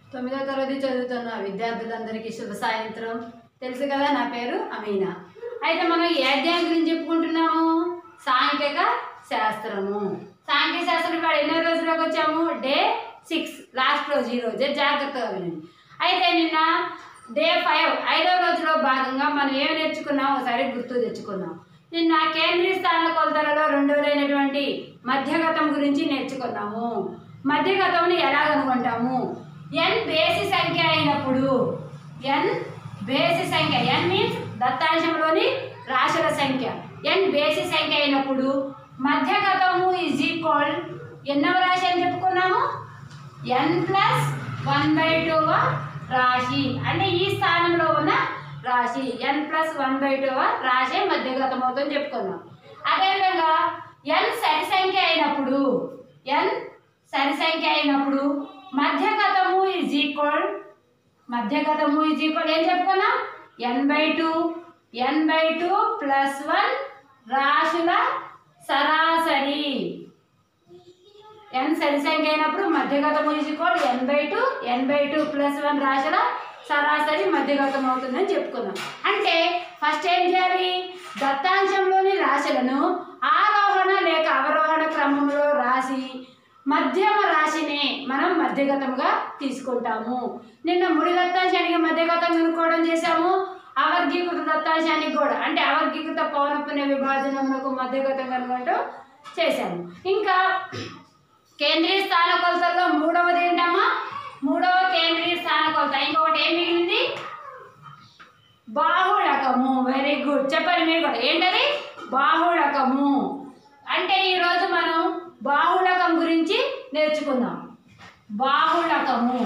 తొమ్మిదో తరగతి చదువుతున్న విద్యార్థులందరికీ శుభ సాయంత్రం తెలుసు కదా నా పేరు అమీనా అయితే మనం ఏ అధ్యాయం గురించి చెప్పుకుంటున్నాము సాంఖ్యక శాస్త్రము సాంఖ్య శాస్త్రం కాడ ఎన్నో రోజులకు వచ్చాము డే సిక్స్ లాస్ట్ రోజు ఈ రోజే జాగ్రత్తగా వినండి అయితే నిన్న డే ఫైవ్ ఐదో రోజులో భాగంగా మనం ఏం నేర్చుకున్నాం ఒకసారి గుర్తు తెచ్చుకున్నాం నిన్న కేంద్రీయ స్థాన కొలతలలో రెండవదైనటువంటి మధ్యగతం గురించి నేర్చుకున్నాము మధ్యగతంని ఎలా కనుగొంటాము ఎన్ బేసి సంఖ్య అయినప్పుడు ఎన్ బేసి సంఖ్య ఎన్ మీన్స్ దత్తాంశంలోని రాశుల సంఖ్య ఎన్ బేసి సంఖ్య అయినప్పుడు మధ్యగతము ఈజ్ ఈక్వల్ ఎన్నవ రాశి అని చెప్పుకున్నాము N plus one by two రాశి అంటే ఈ స్థానంలో ఉన్న రాశి ఎన్ ప్లస్ వన్ బై టూ రాశి మధ్యగతం అవుతుందని చెప్పుకున్నాం అదేవిధంగా ఎన్ సరి సంఖ్య అయినప్పుడు ఎన్ సరి సంఖ్య అయినప్పుడు మధ్యగతము ఈజ్ ఈక్వల్ మధ్యగతము ఈజ్ ఈక్వల్ ఏం చెప్పుకున్నాం n by two n by two plus one రాశుల సరాసరి ఎన్ సరి సంఖ్య అయినప్పుడు మధ్యగతం equal n by two n by two plus one రాశుల సరాసరి మధ్యగతం అవుతుందని చెప్పుకున్నాం అంటే ఫస్ట్ ఏం చేయాలి దత్తాంశంలోని రాశులను ఆరోహణ లేక అవరోహణ క్రమంలో రాసి మధ్యమ రాశిని మనం మధ్యగతంగా తీసుకుంటాము నిన్న ముడి దత్తాంశానికి మధ్యగతం కనుక్కోవడం చేశాము అవర్గీకృత దత్తాంశానికి కూడా అంటే అవర్గీకృత పౌనపుణ్య విభాజనములకు మధ్యగతం కనుగొనడం చేశాము ఇంకా కేంద్రీయ స్థాన కొలతల్లో మూడవది ఏంటమ్మా మూడవ కేంద్రీయ స్థాన కొలత ఇంకొకటి ఏం మిగిలింది బాహుళకము వెరీ గుడ్ చెప్పండి మీరు కూడా ఏంటది బాహుళకము అంటే ఈరోజు మనం బాహుళకం గురించి నేర్చుకుందాం బాహుళకము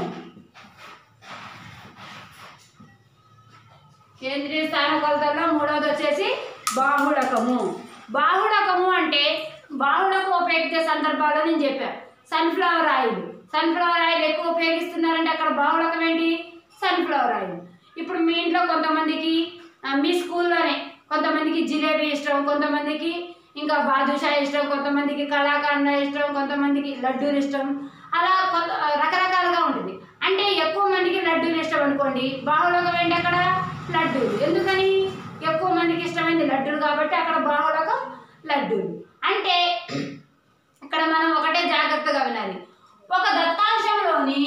కేంద్రీయ స్థాన కొలతల్లో మూడవది వచ్చేసి బాహుళకము బాహుళకము అంటే బాహుళకం ఉపయోగించే సందర్భాల్లో నేను చెప్పాను సన్ఫ్లవర్ ఆయిల్ సన్ఫ్లవర్ ఆయిల్ ఎక్కువ ఉపయోగిస్తున్నారంటే అక్కడ బాహుళకం ఏంటి సన్ఫ్లవర్ ఆయిల్ ఇప్పుడు మీ ఇంట్లో కొంతమందికి ఆ, మీ స్కూల్లోనే కొంతమందికి జిలేబీ ఇష్టం కొంతమందికి ఇంకా బాదుషా ఇష్టం కొంతమందికి కళాకండ ఇష్టం కొంతమందికి లడ్డూలు ఇష్టం అలా కొంత రకరకాలుగా ఉంటుంది అంటే ఎక్కువ మందికి లడ్డూలు ఇష్టం అనుకోండి బాహుళకం ఏంటి అక్కడ లడ్డూలు ఎందుకని ఎక్కువ మందికి ఇష్టమైంది లడ్డూలు కాబట్టి అక్కడ బాహుళకం లడ్డూలు అంటే ఇక్కడ మనం ఒకటే జాగ్రత్తగా వినాలి ఒక దత్తాంశంలోని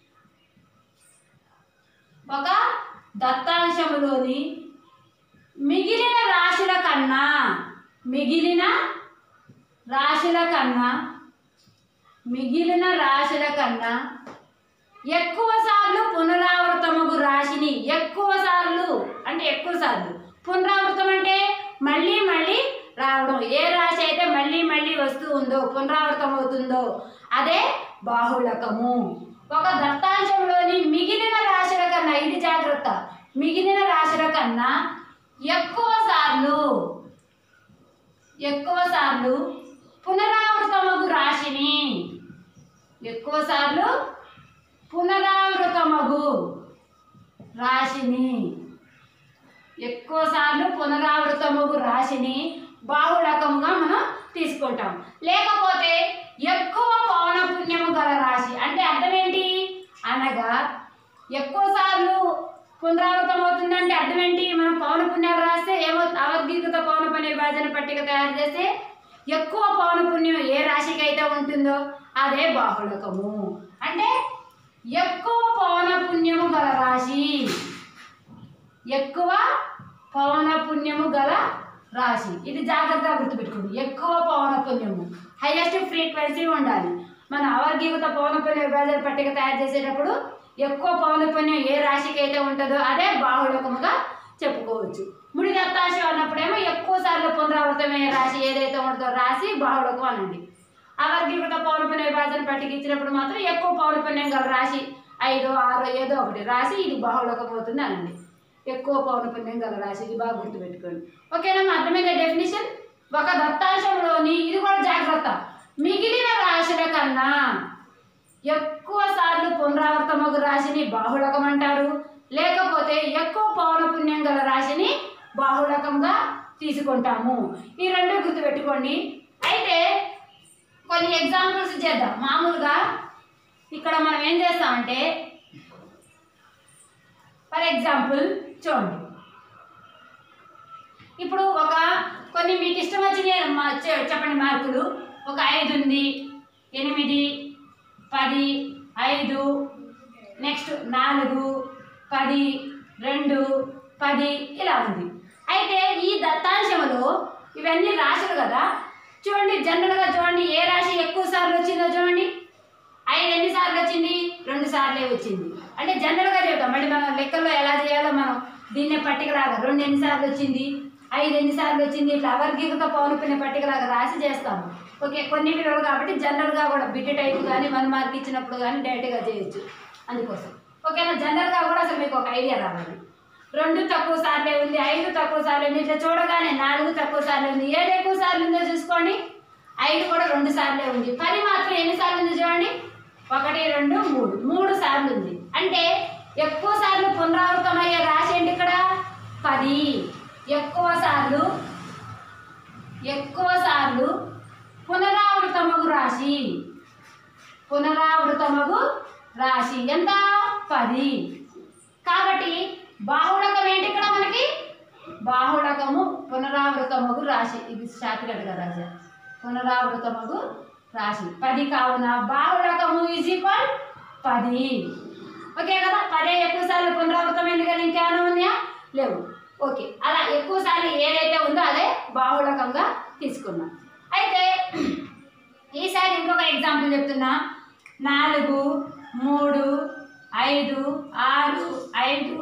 ఒక దత్తాంశంలోని మిగిలిన రాశుల కన్నా మిగిలిన రాశుల కన్నా మిగిలిన రాశుల కన్నా ఎక్కువ సార్లు పునరావృతమగు రాశిని ఎక్కువ సార్లు అంటే ఎక్కువ సార్లు పునరావృతం అంటే మళ్ళీ మళ్ళీ రావడం ఏ రాశి అయితే మళ్ళీ మళ్ళీ వస్తూ ఉందో పునరావృతం అవుతుందో అదే బాహుళకము ఒక దత్తాంశంలోని మిగిలిన రాశుల కన్నా ఇది జాగ్రత్త మిగిలిన రాశుల కన్నా ఎక్కువ సార్లు ఎక్కువ సార్లు పునరావృతమగు రాశిని ఎక్కువ సార్లు పునరావృతమగు రాశిని ఎక్కువ సార్లు పునరావృతమగు రాశిని బాహుళకముగా మనం తీసుకుంటాం లేకపోతే ఎక్కువ పౌనపుణ్యము గల రాశి అంటే అర్థం ఏంటి అనగా ఎక్కువ సార్లు పునరావృతం అవుతుందంటే అర్థం ఏంటి మనం పౌనపుణ్యాలు రాస్తే ఏమో అవర్గీకృత పౌనపుణ్య విభాజన పట్టిక తయారు చేస్తే ఎక్కువ పౌనపుణ్యం ఏ రాశికి అయితే ఉంటుందో అదే బాహుళకము అంటే ఎక్కువ పౌనపుణ్యము గల రాశి ఎక్కువ పౌనపుణ్యము గల రాశి ఇది జాగ్రత్తగా గుర్తుపెట్టుకోండి ఎక్కువ పౌనపుణ్యము హైయెస్ట్ ఫ్రీక్వెన్సీ ఉండాలి మన అవర్గీకృత పౌనపుణ్య విభాజన పట్టిక తయారు చేసేటప్పుడు ఎక్కువ పౌనపుణ్యం ఏ రాశికి అయితే ఉంటుందో అదే బాహుళకముగా చెప్పుకోవచ్చు ముడి దత్తాశం అన్నప్పుడేమో ఎక్కువ సార్లు పునరావృతమయ్యే రాశి ఏదైతే ఉంటుందో రాశి బాహుళకం అనండి అవర్గీకృత పౌనపుణ్య విభాజన పట్టిక ఇచ్చినప్పుడు మాత్రం ఎక్కువ పౌనపుణ్యం గల రాశి ఐదో ఆరో ఏదో ఒకటి రాసి ఇది బాహుళకం అవుతుంది అనండి ఎక్కువ పౌనపుణ్యం గల రాశి ఇది బాగా గుర్తుపెట్టుకోండి ఓకేనా అర్థమైందా డెఫినేషన్ ఒక దత్తాంశంలోని ఇది కూడా జాగ్రత్త మిగిలిన రాశుల కన్నా ఎక్కువ సార్లు పునరావృతమగు రాశిని బాహుళకం అంటారు లేకపోతే ఎక్కువ పౌనపుణ్యం గల రాశిని బాహుళకంగా తీసుకుంటాము ఈ రెండు గుర్తుపెట్టుకోండి అయితే కొన్ని ఎగ్జాంపుల్స్ చేద్దాం మామూలుగా ఇక్కడ మనం ఏం చేస్తామంటే ఫర్ ఎగ్జాంపుల్ చూడండి ఇప్పుడు ఒక కొన్ని మీకు ఇష్టం వచ్చిన మా- చె- చెప్పండి మార్కులు ఒక ఐదు ఉంది ఎనిమిది పది ఐదు నెక్స్ట్ నాలుగు పది రెండు పది ఇలా ఉంది అయితే ఈ దత్తాంశంలో ఇవన్నీ రాశులు కదా చూడండి జనరల్గా చూడండి ఏ రాశి ఎక్కువ సార్లు వచ్చిందో చూడండి ఐదు ఎన్ని సార్లు వచ్చింది రెండు సార్లే వచ్చింది అంటే జనరల్గా చెప్తాం మళ్ళీ మనం లెక్కల్లో ఎలా చేయాలో మనం దీన్నే పట్టికలాగా రెండు ఎన్ని సార్లు వచ్చింది ఐదు ఎన్ని సార్లు వచ్చింది ఇట్లా అవర్గీకత పౌనపిన పట్టికలాగా రాసి చేస్తాము ఓకే కొన్ని విలువలు కాబట్టి జనరల్గా కూడా బిట్ టైప్ కానీ వన్ మార్క్ ఇచ్చినప్పుడు కానీ డైరెక్ట్గా చేయొచ్చు అందుకోసం ఓకేనా జనరల్గా కూడా అసలు మీకు ఒక ఐడియా రావాలి రెండు తక్కువ సార్లే ఉంది ఐదు తక్కువ సార్లు ఉంది ఇట్లా చూడగానే నాలుగు తక్కువ సార్లు ఉంది ఏడు ఎక్కువ సార్లు ఉందో చూసుకోండి ఐదు కూడా రెండు సార్లే ఉంది పది మాత్రం ఎన్ని సార్లు ఉంది చూడండి ఒకటి రెండు మూడు మూడు సార్లు ఉంది అంటే ఎక్కువ సార్లు పునరావృతమయ్యే రాశి ఏంటి ఇక్కడ పది ఎక్కువ సార్లు ఎక్కువ సార్లు పునరావృతమగు రాశి పునరావృతమగు రాశి ఎంత పది కాబట్టి బాహుళకం ఏంటి ఇక్కడ మనకి బాహుళకము పునరావృతమగు రాశి ఇది షార్ట్కట్గా రాశా పునరావృతమగు రాశి పది కావున బాహుళకము ఈజ్ ఈక్వల్ పది ఓకే కదా పదే ఎక్కువ సార్లు పునరావృతమైంది కదా ఇంకేమైనా ఉన్నాయా లేవు ఓకే అలా ఎక్కువ సార్లు ఏదైతే ఉందో అదే బాహుళకంగా తీసుకున్నాం అయితే ఈసారి ఇంకొక ఎగ్జాంపుల్ చెప్తున్నా నాలుగు మూడు ఐదు ఆరు ఐదు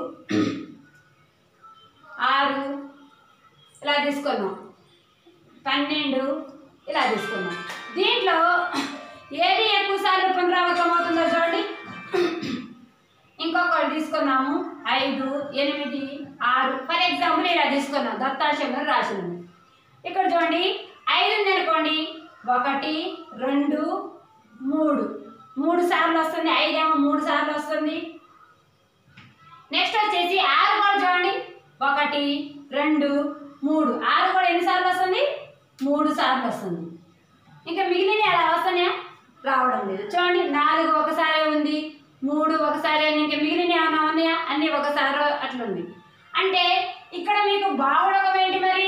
ఆరు ఇలా తీసుకున్నాం పన్నెండు ఇలా తీసుకున్నాం దీంట్లో ఏది ఎక్కువ సార్లు పునరావృతం అవుతుందో చూడండి ఇంకొకటి తీసుకున్నాము ఐదు ఎనిమిది ఆరు ఫర్ ఎగ్జాంపుల్ ఇలా తీసుకున్నాం దత్తాంశంలో రాసిన ఇక్కడ చూడండి ఐదు ఉంది అనుకోండి ఒకటి రెండు మూడు మూడు సార్లు వస్తుంది ఐదేమో మూడు సార్లు వస్తుంది నెక్స్ట్ వచ్చేసి ఆరు కూడా చూడండి ఒకటి రెండు మూడు ఆరు కూడా ఎన్నిసార్లు వస్తుంది మూడు సార్లు వస్తుంది ఇంకా మిగిలిన అలా వస్తున్నాయా రావడం లేదు చూడండి నాలుగు ఒకసారి ఉంది మూడు ఒకసారి ఉంది. ఇంకా మిగిలిన ఏమైనా ఉన్నాయా అన్నీ ఒకసారి అట్లా ఉంది అంటే ఇక్కడ మీకు బావుడకం ఏంటి మరి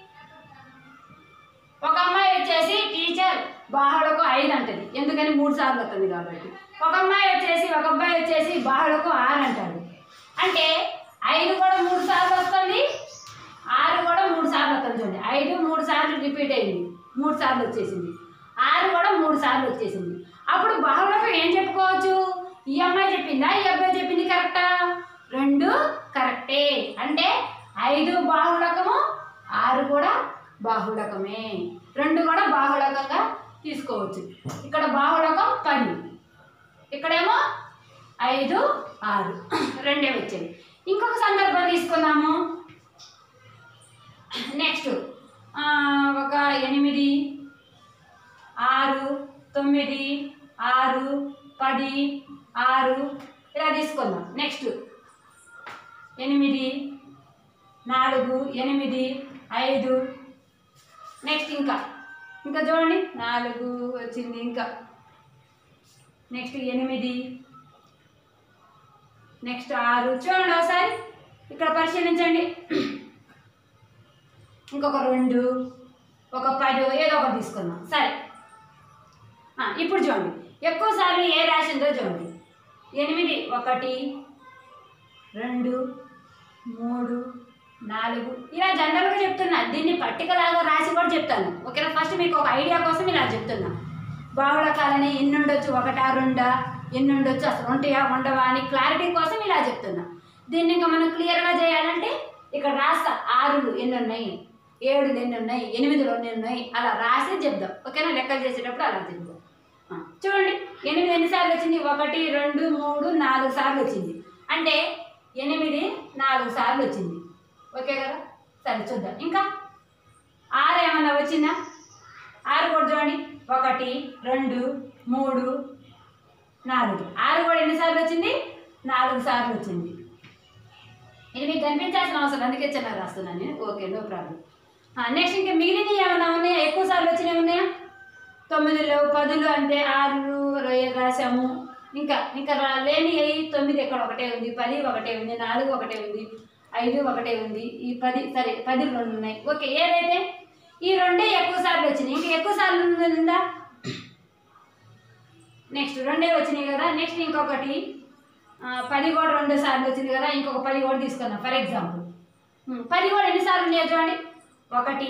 ఒక అమ్మాయి వచ్చేసి టీచర్ బాహుడకు ఐదు అంటది ఎందుకని మూడు సార్లు వస్తుంది కాబట్టి ఒక అమ్మాయి వచ్చేసి ఒక అబ్బాయి వచ్చేసి బాహుడకు ఆరు అంటాడు అంటే ఐదు కూడా మూడు సార్లు వస్తుంది ఆరు కూడా మూడు సార్లు వస్తుంది చూడండి ఐదు మూడు సార్లు రిపీట్ అయింది మూడు సార్లు వచ్చేసింది ఆరు కూడా మూడు సార్లు వచ్చేసింది అప్పుడు బాహుడకు ఏం చెప్పుకోవచ్చు ఈ అమ్మాయి చెప్పిందా ఈ అబ్బాయి చెప్పింది కరెక్టా రెండు కరెక్టే అంటే ఐదు బాహుళకము ఆరు కూడా బాహుళకమే రెండు కూడా బాహుళకంగా తీసుకోవచ్చు ఇక్కడ బాహుళకం పది ఇక్కడేమో ఐదు ఆరు రెండే వచ్చాయి ఇంకొక సందర్భం తీసుకుందాము నెక్స్ట్ ఒక ఎనిమిది ఆరు తొమ్మిది ఆరు పది ఆరు ఇలా తీసుకుందాం నెక్స్ట్ ఎనిమిది నాలుగు ఎనిమిది ఐదు నెక్స్ట్ ఇంకా ఇంకా చూడండి నాలుగు వచ్చింది ఇంకా నెక్స్ట్ ఎనిమిది నెక్స్ట్ ఆరు చూడండి ఒకసారి ఇక్కడ పరిశీలించండి ఇంకొక రెండు ఒక పది ఏదో ఒకటి తీసుకుందాం సరే ఆ, ఇప్పుడు చూడండి ఎక్కువ సార్లు ఏ రాసిందో చూడండి ఎనిమిది ఒకటి రెండు మూడు నాలుగు ఇలా జనరల్గా చెప్తున్నా దీన్ని పట్టికలాగా రాసి కూడా చెప్తాను ఓకేనా ఫస్ట్ మీకు ఒక ఐడియా కోసం ఇలా చెప్తున్నా బావులకాలని ఎన్ని ఉండొచ్చు ఒకటా రెండా ఎన్ని ఉండొచ్చు అసలు ఉంటాయా ఉండవా అని క్లారిటీ కోసం ఇలా చెప్తున్నా దీన్ని ఇంకా మనం క్లియర్గా చేయాలంటే ఇక్కడ రాస్తా ఆరులు ఎన్ని ఉన్నాయి ఏడులు ఎన్ని ఉన్నాయి ఎనిమిదిలు ఎన్ని ఉన్నాయి అలా రాసి చెప్దాం ఓకేనా లెక్కలు చేసేటప్పుడు అలా చెప్దాం ఆ, చూడండి ఎనిమిది ఎన్నిసార్లు వచ్చింది ఒకటి రెండు మూడు నాలుగు సార్లు వచ్చింది అంటే ఎనిమిది నాలుగు సార్లు వచ్చింది ఓకే కదా సరే చూద్దాం ఇంకా ఆరు ఏమన్నా వచ్చిందా ఆరు కూడా చూడండి ఒకటి రెండు మూడు నాలుగు ఆరు కూడా ఎన్నిసార్లు వచ్చింది నాలుగు సార్లు వచ్చింది ఇది మీకు కనిపించాల్సిన అవసరం అందుకే చిన్న రాస్తున్నాను నేను ఓకే నో ప్రాబ్లం నెక్స్ట్ ఇంకా మిగిలినవి ఏమైనా ఉన్నాయా ఎక్కువ సార్లు వచ్చినవి ఉన్నాయా తొమ్మిదిలో పదులు అంటే ఆరు రొయ్య రాసాము ఇంకా ఇంకా రా- లేని ఏ- తొమ్మిది ఎక్కడ ఒకటే ఉంది పది ఒకటే ఉంది నాలుగు ఒకటే ఉంది ఐదు ఒకటే ఉంది ఈ పది సరే పది రెండు ఉన్నాయి ఓకే ఏదైతే ఈ రెండే ఎక్కువ సార్లు వచ్చినాయి ఇంకా ఎక్కువ సార్లు ఉందా నెక్స్ట్ రెండే వచ్చినాయి కదా నెక్స్ట్ ఇంకొకటి ఆ, పది కూడా రెండు సార్లు వచ్చింది కదా ఇంకొక పది కూడా తీసుకుందాం ఫర్ ఎగ్జాంపుల్ ఉమ్, పది కూడా ఎన్నిసార్లు ఉన్నాయి చూడండి ఒకటి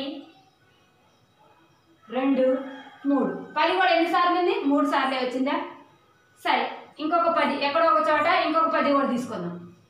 రెండు మూడు పది కూడా ఎన్నిసార్లు ఉంది మూడు సార్లే వచ్చిందా సరే ఇంకొక పది ఎక్కడో ఒక చోట ఇంకొక పది కూడా తీసుకుందాం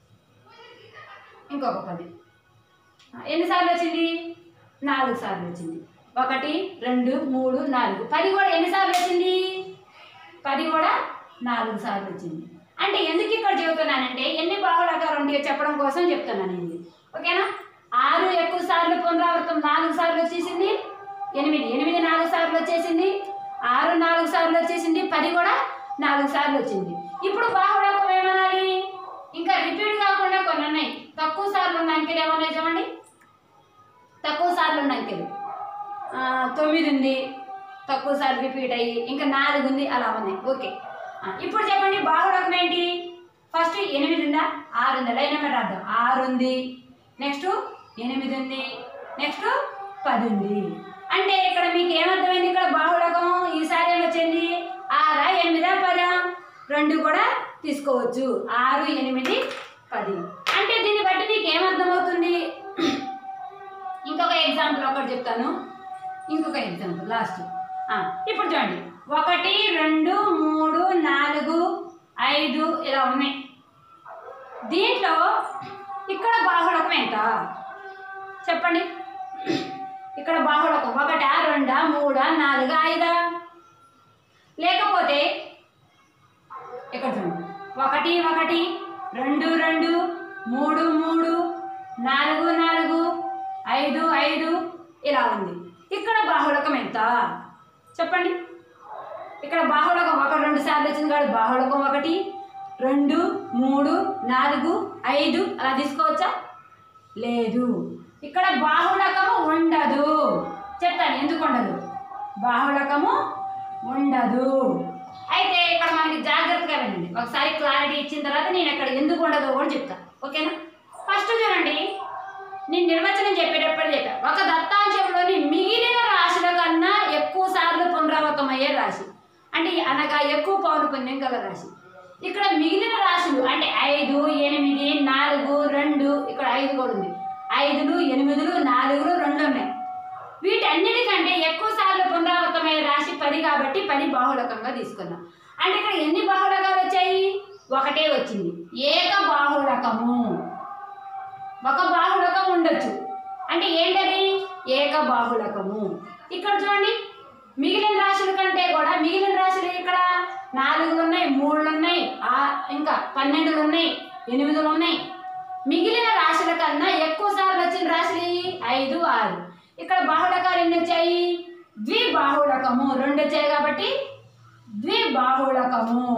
ఇంకొక పది ఆ, ఎన్నిసార్లు వచ్చింది నాలుగు సార్లు వచ్చింది ఒకటి రెండు మూడు నాలుగు పది కూడా ఎన్నిసార్లు వచ్చింది పది కూడా నాలుగు సార్లు వచ్చింది అంటే ఎందుకు ఇక్కడ చెబుతున్నానంటే ఎన్ని బాహుళాకారం ఉంటాయో చెప్పడం కోసం చెప్తున్నాను ఇది ఓకేనా ఆరు ఎక్కువ సార్లు పునరావృతం నాలుగు సార్లు వచ్చేసింది ఎనిమిది ఎనిమిది నాలుగు సార్లు వచ్చేసింది ఆరు నాలుగు సార్లు వచ్చేసింది పది కూడా నాలుగు సార్లు వచ్చింది ఇప్పుడు బాహుళాకం ఏమనాలి ఇంకా రిపీట్ కాకుండా కొన్ని ఉన్నాయి తక్కువ సార్లు ఉన్న అంకెలు ఏమన్నాయి చూడండి తక్కువ సార్లు ఉన్న అంకెలు ఆ, తొమ్మిది ఉంది తక్కువ సార్లు రిపీట్ అయ్యి ఇంకా నాలుగు ఉంది అలా ఉన్నాయి ఓకే ఆ, ఇప్పుడు చెప్పండి బాహుడకం ఏంటి ఫస్ట్ ఎనిమిది ఉందా ఆరు ఉందా లైన్ నెంబర్ రాద్దాం ఆరు ఉంది నెక్స్ట్ ఎనిమిది ఉంది నెక్స్ట్ పది ఉంది అంటే ఇక్కడ మీకు ఏమర్థమైంది ఇక్కడ బాహుడకం ఈసారి ఏమొచ్చింది ఆరా ఎనిమిదా పదా రెండు కూడా తీసుకోవచ్చు ఆరు ఎనిమిది పది అంటే దీన్ని బట్టి నీకు ఏమర్థమవుతుంది ఇంకొక ఎగ్జాంపుల్ ఒకటి చెప్తాను ఇంకొక ఎగ్జాంపుల్ లాస్ట్ ఇప్పుడు చూడండి ఒకటి రెండు మూడు నాలుగు ఐదు ఇలా ఉన్నాయి దీంట్లో ఇక్కడ బాహుళకం ఎంత చెప్పండి ఇక్కడ బాహుళకం ఒకటా రెండా మూడా నాలుగా ఐదా లేకపోతే ఇక్కడ చూడండి ఒకటి ఒకటి రెండు రెండు మూడు మూడు నాలుగు నాలుగు ఐదు ఐదు ఇలా ఉంది ఇక్కడ బాహుళకం ఎంత చెప్పండి ఇక్కడ బాహుళకం ఒక రెండు సార్లు వచ్చింది కాదు బాహుళకం ఒకటి రెండు మూడు నాలుగు ఐదు అలా తీసుకోవచ్చా లేదు ఇక్కడ బాహుళకము ఉండదు చెప్తాను ఎందుకు ఉండదు బాహుళకము ఉండదు అయితే ఇక్కడ మనకి జాగ్రత్తగా వినండి ఒకసారి క్లారిటీ ఇచ్చిన తర్వాత నేను అక్కడ ఎందుకు ఉండదో కూడా చెప్తా ఓకేనా ఫస్ట్ చూడండి నేను నిర్వచనం చెప్పేటప్పుడు చెప్పా ఒక దత్తాంశంలోని మిగిలిన రాశుల కన్నా ఎక్కువ సార్లు పునరావృతమయ్యే రాశి అంటే అనగా ఎక్కువ పౌనపుణ్యం గల రాశి ఇక్కడ మిగిలిన రాశులు అంటే ఐదు ఎనిమిది నాలుగు రెండు ఇక్కడ ఐదు కూడా ఉంది ఐదులు ఎనిమిదిలు నాలుగులు రెండు ఉన్నాయి వీటన్నిటికంటే ఎక్కువ సార్లు పునరావృతమయ్యే రాశి పది కాబట్టి పది బాహుళకంగా తీసుకున్నాం అంటే ఇక్కడ ఎన్ని బాహుళకాలు వచ్చాయి ఒకటే వచ్చింది ఏక బాహుళకము ఒక బాహుళకం ఉండొచ్చు అంటే ఏంటది ఏక బాహుళకము ఇక్కడ చూడండి మిగిలిన రాశుల కంటే కూడా మిగిలిన రాశులు ఇక్కడ నాలుగులు ఉన్నాయి మూడులు ఉన్నాయి ఆ- ఇంకా పన్నెండులు ఉన్నాయి ఎనిమిదిలు ఉన్నాయి మిగిలిన రాశుల కన్నా ఎక్కువ సార్లు వచ్చిన రాశులు ఇవి ఐదు ఆరు ఇక్కడ బాహుళకాలు ఎన్ని వచ్చాయి ద్విబాహుళకము రెండు వచ్చాయి కాబట్టి ద్విబాహుళకము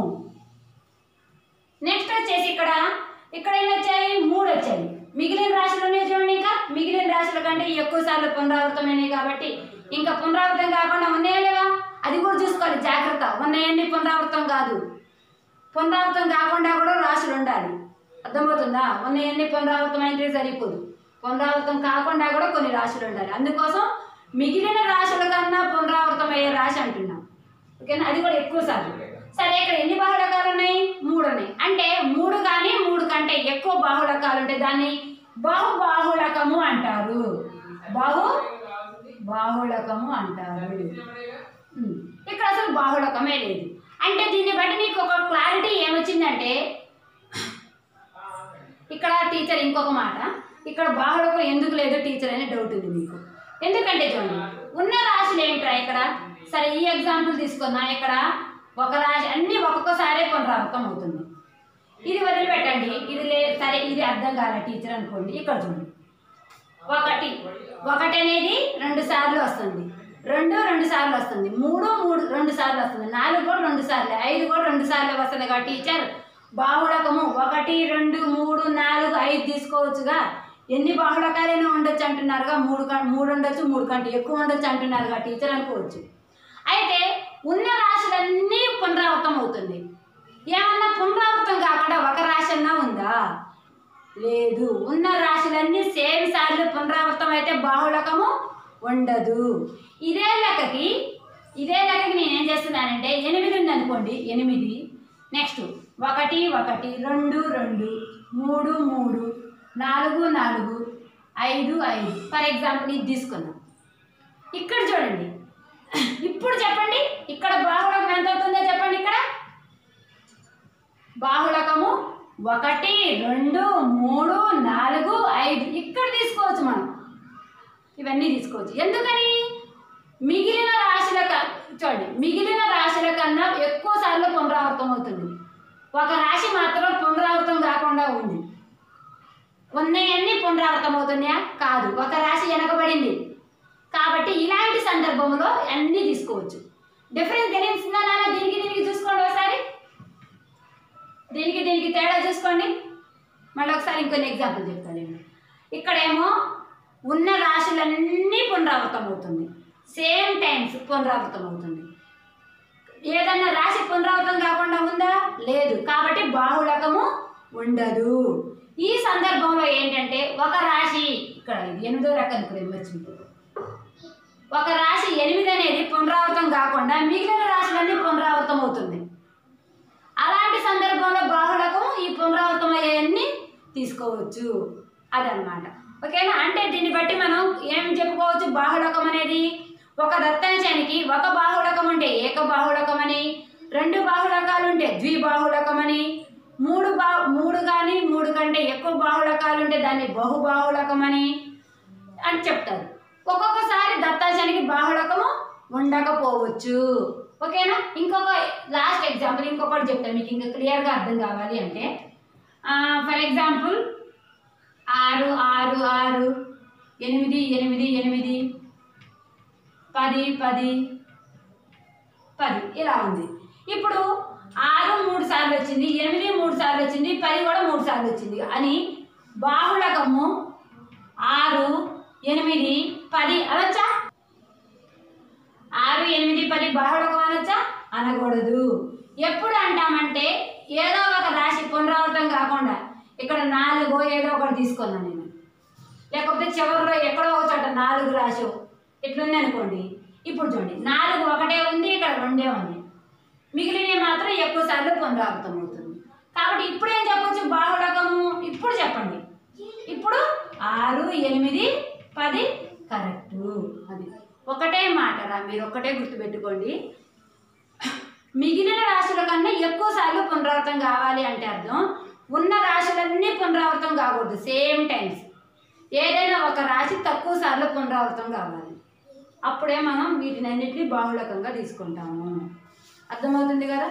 నెక్స్ట్ వచ్చేసి ఇక్కడ ఇక్కడ ఎన్ని వచ్చాయి మూడు వచ్చాయి మిగిలిన రాశులు ఉన్నాయి చూడండి ఇంకా మిగిలిన రాశుల కంటే ఎక్కువ సార్లు పునరావృతమైనవి కాబట్టి ఇంకా పునరావృతం కాకుండా ఉన్నాయా లేవా అది కూడా చూసుకోవాలి జాగ్రత్త ఉన్నాయండి పునరావృతం కాదు పునరావృతం కాకుండా కూడా రాశులు ఉండాలి అర్థమవుతుందా ఉన్నాయన్ని పునరావృతం అయితే సరిపోదు పునరావృతం కాకుండా కూడా కొన్ని రాశులు ఉండాలి అందుకోసం మిగిలిన రాశుల కన్నా పునరావృతం అయ్యే రాశి అంటున్నాం ఓకేనా అది కూడా ఎక్కువ సార్లు సరే ఇక్కడ ఎన్ని బాహుళకాలు ఉన్నాయి మూడు ఉన్నాయి అంటే మూడు కానీ మూడు కంటే ఎక్కువ బాహుళకాలు ఉంటాయి దాన్ని బహు బాహుళకము అంటారు బహు బాహుళకము అంటారు ఉమ్. ఇక్కడ అసలు బాహుళకమే లేదు అంటే దీన్ని బట్టి నీకు ఒక క్లారిటీ ఏమొచ్చిందంటే ఇక్కడ టీచర్ ఇంకొక మాట ఇక్కడ బాహుళకం ఎందుకు లేదు టీచర్ అనే డౌట్ ఉంది మీకు ఎందుకంటే చూడండి ఉన్న రాశులు ఏంట్రా ఇక్కడ సరే ఈ ఎగ్జాంపుల్ తీసుకున్నా ఇక్కడ ఒక రాశి అన్ని ఒక్కొక్కసారే పునరావృతం అవుతుంది ఇది వదిలిపెట్టండి ఇది లే సరే ఇది అర్థం కాలే టీచర్ అనుకోండి ఇక్కడ చూడండి ఒకటి ఒకటి అనేది రెండు సార్లు వస్తుంది రెండు రెండు సార్లు వస్తుంది మూడు మూడు రెండు సార్లు వస్తుంది నాలుగు కూడా రెండు సార్లు ఐదు కూడా రెండు సార్లు వస్తుంది కాబట్టి టీచర్ బాహుళకము ఒకటి రెండు మూడు నాలుగు ఐదు తీసుకోవచ్చుగా ఎన్ని బాహుళకాలైనా ఉండొచ్చు అంటున్నారుగా మూడు క- మూడు ఉండొచ్చు మూడు కంటే ఎక్కువ ఉండొచ్చు అంటున్నారుగా టీచర్ అనుకోవచ్చు అయితే ఉన్న రాశులన్నీ పునరావృతం అవుతుంది ఏమన్నా పునరావృతం కాకుండా ఒక రాశి అన్నా ఉందా లేదు ఉన్న రాశులన్నీ సేమ్ సార్లు పునరావృతం అయితే బాహుళకము ఉండదు ఇదే లెక్కకి ఇదే లెక్కకి నేను ఏం చేస్తున్నానంటే ఎనిమిది ఉంది అనుకోండి ఎనిమిది నెక్స్ట్ ఒకటి ఒకటి రెండు రెండు మూడు మూడు నాలుగు నాలుగు ఐదు ఐదు ఫర్ ఎగ్జాంపుల్ ఇది తీసుకుందాం ఇక్కడ చూడండి ఇప్పుడు చెప్పండి ఇక్కడ బాహుళకం ఎంత అవుతుందో చెప్పండి ఇక్కడ బాహుళకము ఒకటి రెండు మూడు నాలుగు ఐదు ఇక్కడ తీసుకోవచ్చు మనం ఇవన్నీ తీసుకోవచ్చు ఎందుకని మిగిలిన రాశుల క- చూడండి మిగిలిన రాశుల కన్నా ఎక్కువ సార్లు పునరావృతం అవుతుంది ఒక రాశి మాత్రం పునరావృతం కాకుండా ఉంది ఉన్నవన్నీ పునరావృతం అవుతున్నాయా కాదు ఒక రాశి వెనకబడింది కాబట్టి ఇలాంటి సందర్భంలో అన్నీ తీసుకోవచ్చు డిఫరెన్స్ తెలిసిందా నాన్న దీనికి దీనికి చూసుకోండి ఒకసారి దీనికి దీనికి తేడా చూసుకోండి మళ్ళీ ఒకసారి ఇంకొన్ని ఎగ్జాంపుల్ చెప్తాను నేను ఇక్కడేమో ఉన్న రాశులన్నీ పునరావృతం అవుతుంది సేమ్ టైమ్స్ పునరావృతం అవుతుంది ఏదన్నా రాశి పునరావృతం కాకుండా ఉందా లేదు కాబట్టి బాహుళకము ఉండదు ఈ సందర్భంలో ఏంటంటే ఒక రాశి ఇక్కడ ఇది ఎనిమిదో రకం ఇప్పుడు వచ్చింది ఒక రాశి ఎనిమిది అనేది పునరావృతం కాకుండా మిగిలిన రాశులన్నీ పునరావృతం అవుతుంది అలాంటి సందర్భంలో బాహుళకం ఈ పునరావృతం అయ్యేవన్నీ తీసుకోవచ్చు అదనమాట ఓకేనా అంటే దీన్ని బట్టి మనం ఏం చెప్పుకోవచ్చు బాహుళకం అనేది ఒక దత్తాంశానికి ఒక బాహుళకం ఉంటే ఏక బాహుళకం అని రెండు బాహుళకాలు ఉంటే ద్విబాహుళకం అని మూడు బా మూడు కానీ మూడు కంటే ఎక్కువ బాహుళకాలు ఉంటే దాన్ని బహుబాహుళకం అని అని చెప్తారు ఒక్కొక్కసారి దత్తాంశానికి బాహుళకము ఉండకపోవచ్చు ఓకేనా ఇంకొక లాస్ట్ ఎగ్జాంపుల్ ఇంకొకటి చెప్తాను మీకు ఇంకా క్లియర్గా అర్థం కావాలి అంటే ఫర్ ఎగ్జాంపుల్ ఆరు ఆరు ఆరు ఎనిమిది ఎనిమిది ఎనిమిది పది పది పది ఇలా ఉంది ఇప్పుడు ఆరు మూడు సార్లు వచ్చింది ఎనిమిది మూడు సార్లు వచ్చింది పది కూడా మూడు సార్లు వచ్చింది అని బాహుళకము ఆరు ఎనిమిది పది అనొచ్చా ఆరు ఎనిమిది పది బాహుళకం అనొచ్చా అనకూడదు ఎప్పుడు అంటామంటే ఏదో ఒక రాశి పునరావృతం కాకుండా ఇక్కడ నాలుగో ఏదో ఒకటి తీసుకున్నాను నేను లేకపోతే చివరిలో ఎక్కడో ఒక చోట నాలుగు రాశి ఇట్లుంది అనుకోండి ఇప్పుడు చూడండి నాలుగు ఒకటే ఉంది ఇక్కడ రెండే ఉంది మిగిలినవి మాత్రం ఎక్కువ సార్లు పునరావృతం అవుతుంది కాబట్టి ఇప్పుడు ఏం చెప్పొచ్చు బాహుళకము ఇప్పుడు చెప్పండి ఇప్పుడు ఆరు ఎనిమిది పది కరెక్టు అది ఒకటే మాటరా మీరు ఒకటే గుర్తుపెట్టుకోండి మిగిలిన రాశుల కన్నా ఎక్కువ సార్లు పునరావృతం కావాలి అంటే అర్థం ఉన్న రాశులన్నీ పునరావృతం కాకూడదు సేమ్ టైమ్స్ ఏదైనా ఒక రాశి తక్కువ సార్లు పునరావృతం కావాలి అప్పుడే మనం వీటిని అన్నిటిని బాహుళకంగా తీసుకుంటాము అర్థమవుతుంది కదా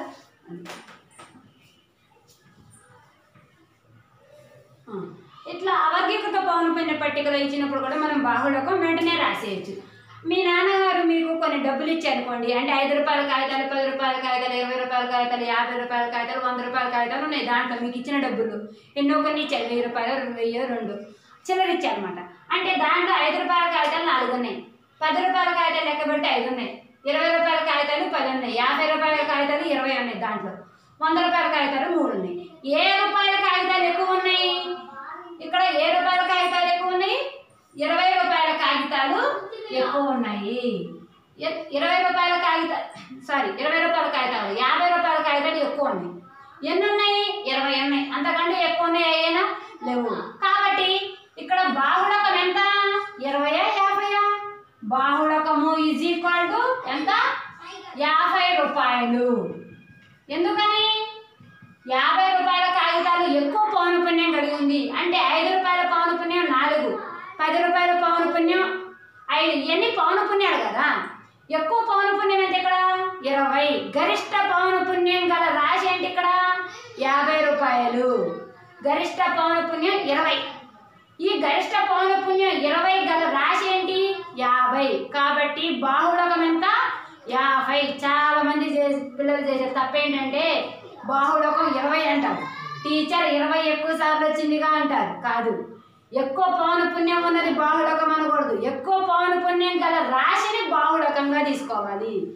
ఆ, ఇట్లా అవర్గీకృత పౌనపుణ్య పట్టికలో ఇచ్చినప్పుడు కూడా మనం బాహుళకం వెంటనే రాసేయచ్చు మీ నాన్నగారు మీకు కొన్ని డబ్బులు ఇచ్చారనుకోండి అంటే ఐదు రూపాయల కాగితాలు పది రూపాయల కాగితాలు ఇరవై రూపాయల కాగితాలు యాభై రూపాయల కాగితాలు వంద రూపాయల కాగితాలు ఉన్నాయి దాంట్లో మీకు ఇచ్చిన డబ్బులు ఎన్నో కొన్ని ఇచ్చారు వెయ్యి రూపాయలు రెండు వెయ్యి రెండు చిల్లర ఇచ్చారనమాట అంటే దాంట్లో ఐదు రూపాయల కాగితాలు నాలుగు ఉన్నాయి పది రూపాయల కాగితాలు లెక్క పెడితే ఐదు ఉన్నాయి ఇరవై రూపాయల కాగితాలు పది ఉన్నాయి యాభై రూపాయల కాగితాలు ఇరవై ఉన్నాయి దాంట్లో వంద రూపాయల కాగితాలు మూడు ఉన్నాయి ఏ రూపాయల కాగితాలు ఎక్కువ ఉన్నాయి ఇక్కడ ఏ రూపాయల కాగితాలు ఎక్కువ ఉన్నాయి ఇరవై రూపాయల కాగితాలు ఎక్కువ ఉన్నాయి ఇ- ఇరవై రూపాయల కాగితాలు సారీ ఇరవై రూపాయల కాగితాలు యాభై రూపాయల కాగితాలు ఎక్కువ ఉన్నాయి ఎన్ని ఉన్నాయి ఇరవై ఉన్నాయి అంతకంటే ఎక్కువ ఉన్నాయి అయ్యేనా లేవు కాబట్టి ఇక్కడ బాహుళకం ఎంత ఇరవయా యాభైయా బాహుళకము ఈజ్ ఈక్వల్ టు ఎంత యాభై రూపాయలు ఎందుకని యాభై రూపాయల కాగితాలు ఎక్కువ పౌనపుణ్యం కలిగి ఉంది అంటే ఐదు రూపాయల పౌనపుణ్యం నాలుగు పది రూపాయల పౌనపుణ్యం ఐదు ఇవన్నీ పౌనపుణ్యాలు కదా ఎక్కువ పౌనపుణ్యం ఎంత ఇక్కడ ఇరవై గరిష్ట పౌనపుణ్యం గల రాశి ఏంటి ఇక్కడ యాభై రూపాయలు గరిష్ట పౌనపుణ్యం ఇరవై ఈ గరిష్ట పౌనపుణ్యం ఇరవై గల రాశి ఏంటి యాభై కాబట్టి బాహుళకం ఎంత యాభై చాలా మంది చేసే పిల్లలు చేసే తప్పేంటంటే బాహుళకం ఇరవై అంటారు టీచర్ ఇరవై ఎక్కువ సార్లు వచ్చిందిగా అంటారు కాదు ఎక్కువ పౌనపుణ్యం ఉన్నది బాహుళకం అనకూడదు ఎక్కువ పౌనపుణ్యం గల రాశిని బాహుళకంగా తీసుకోవాలి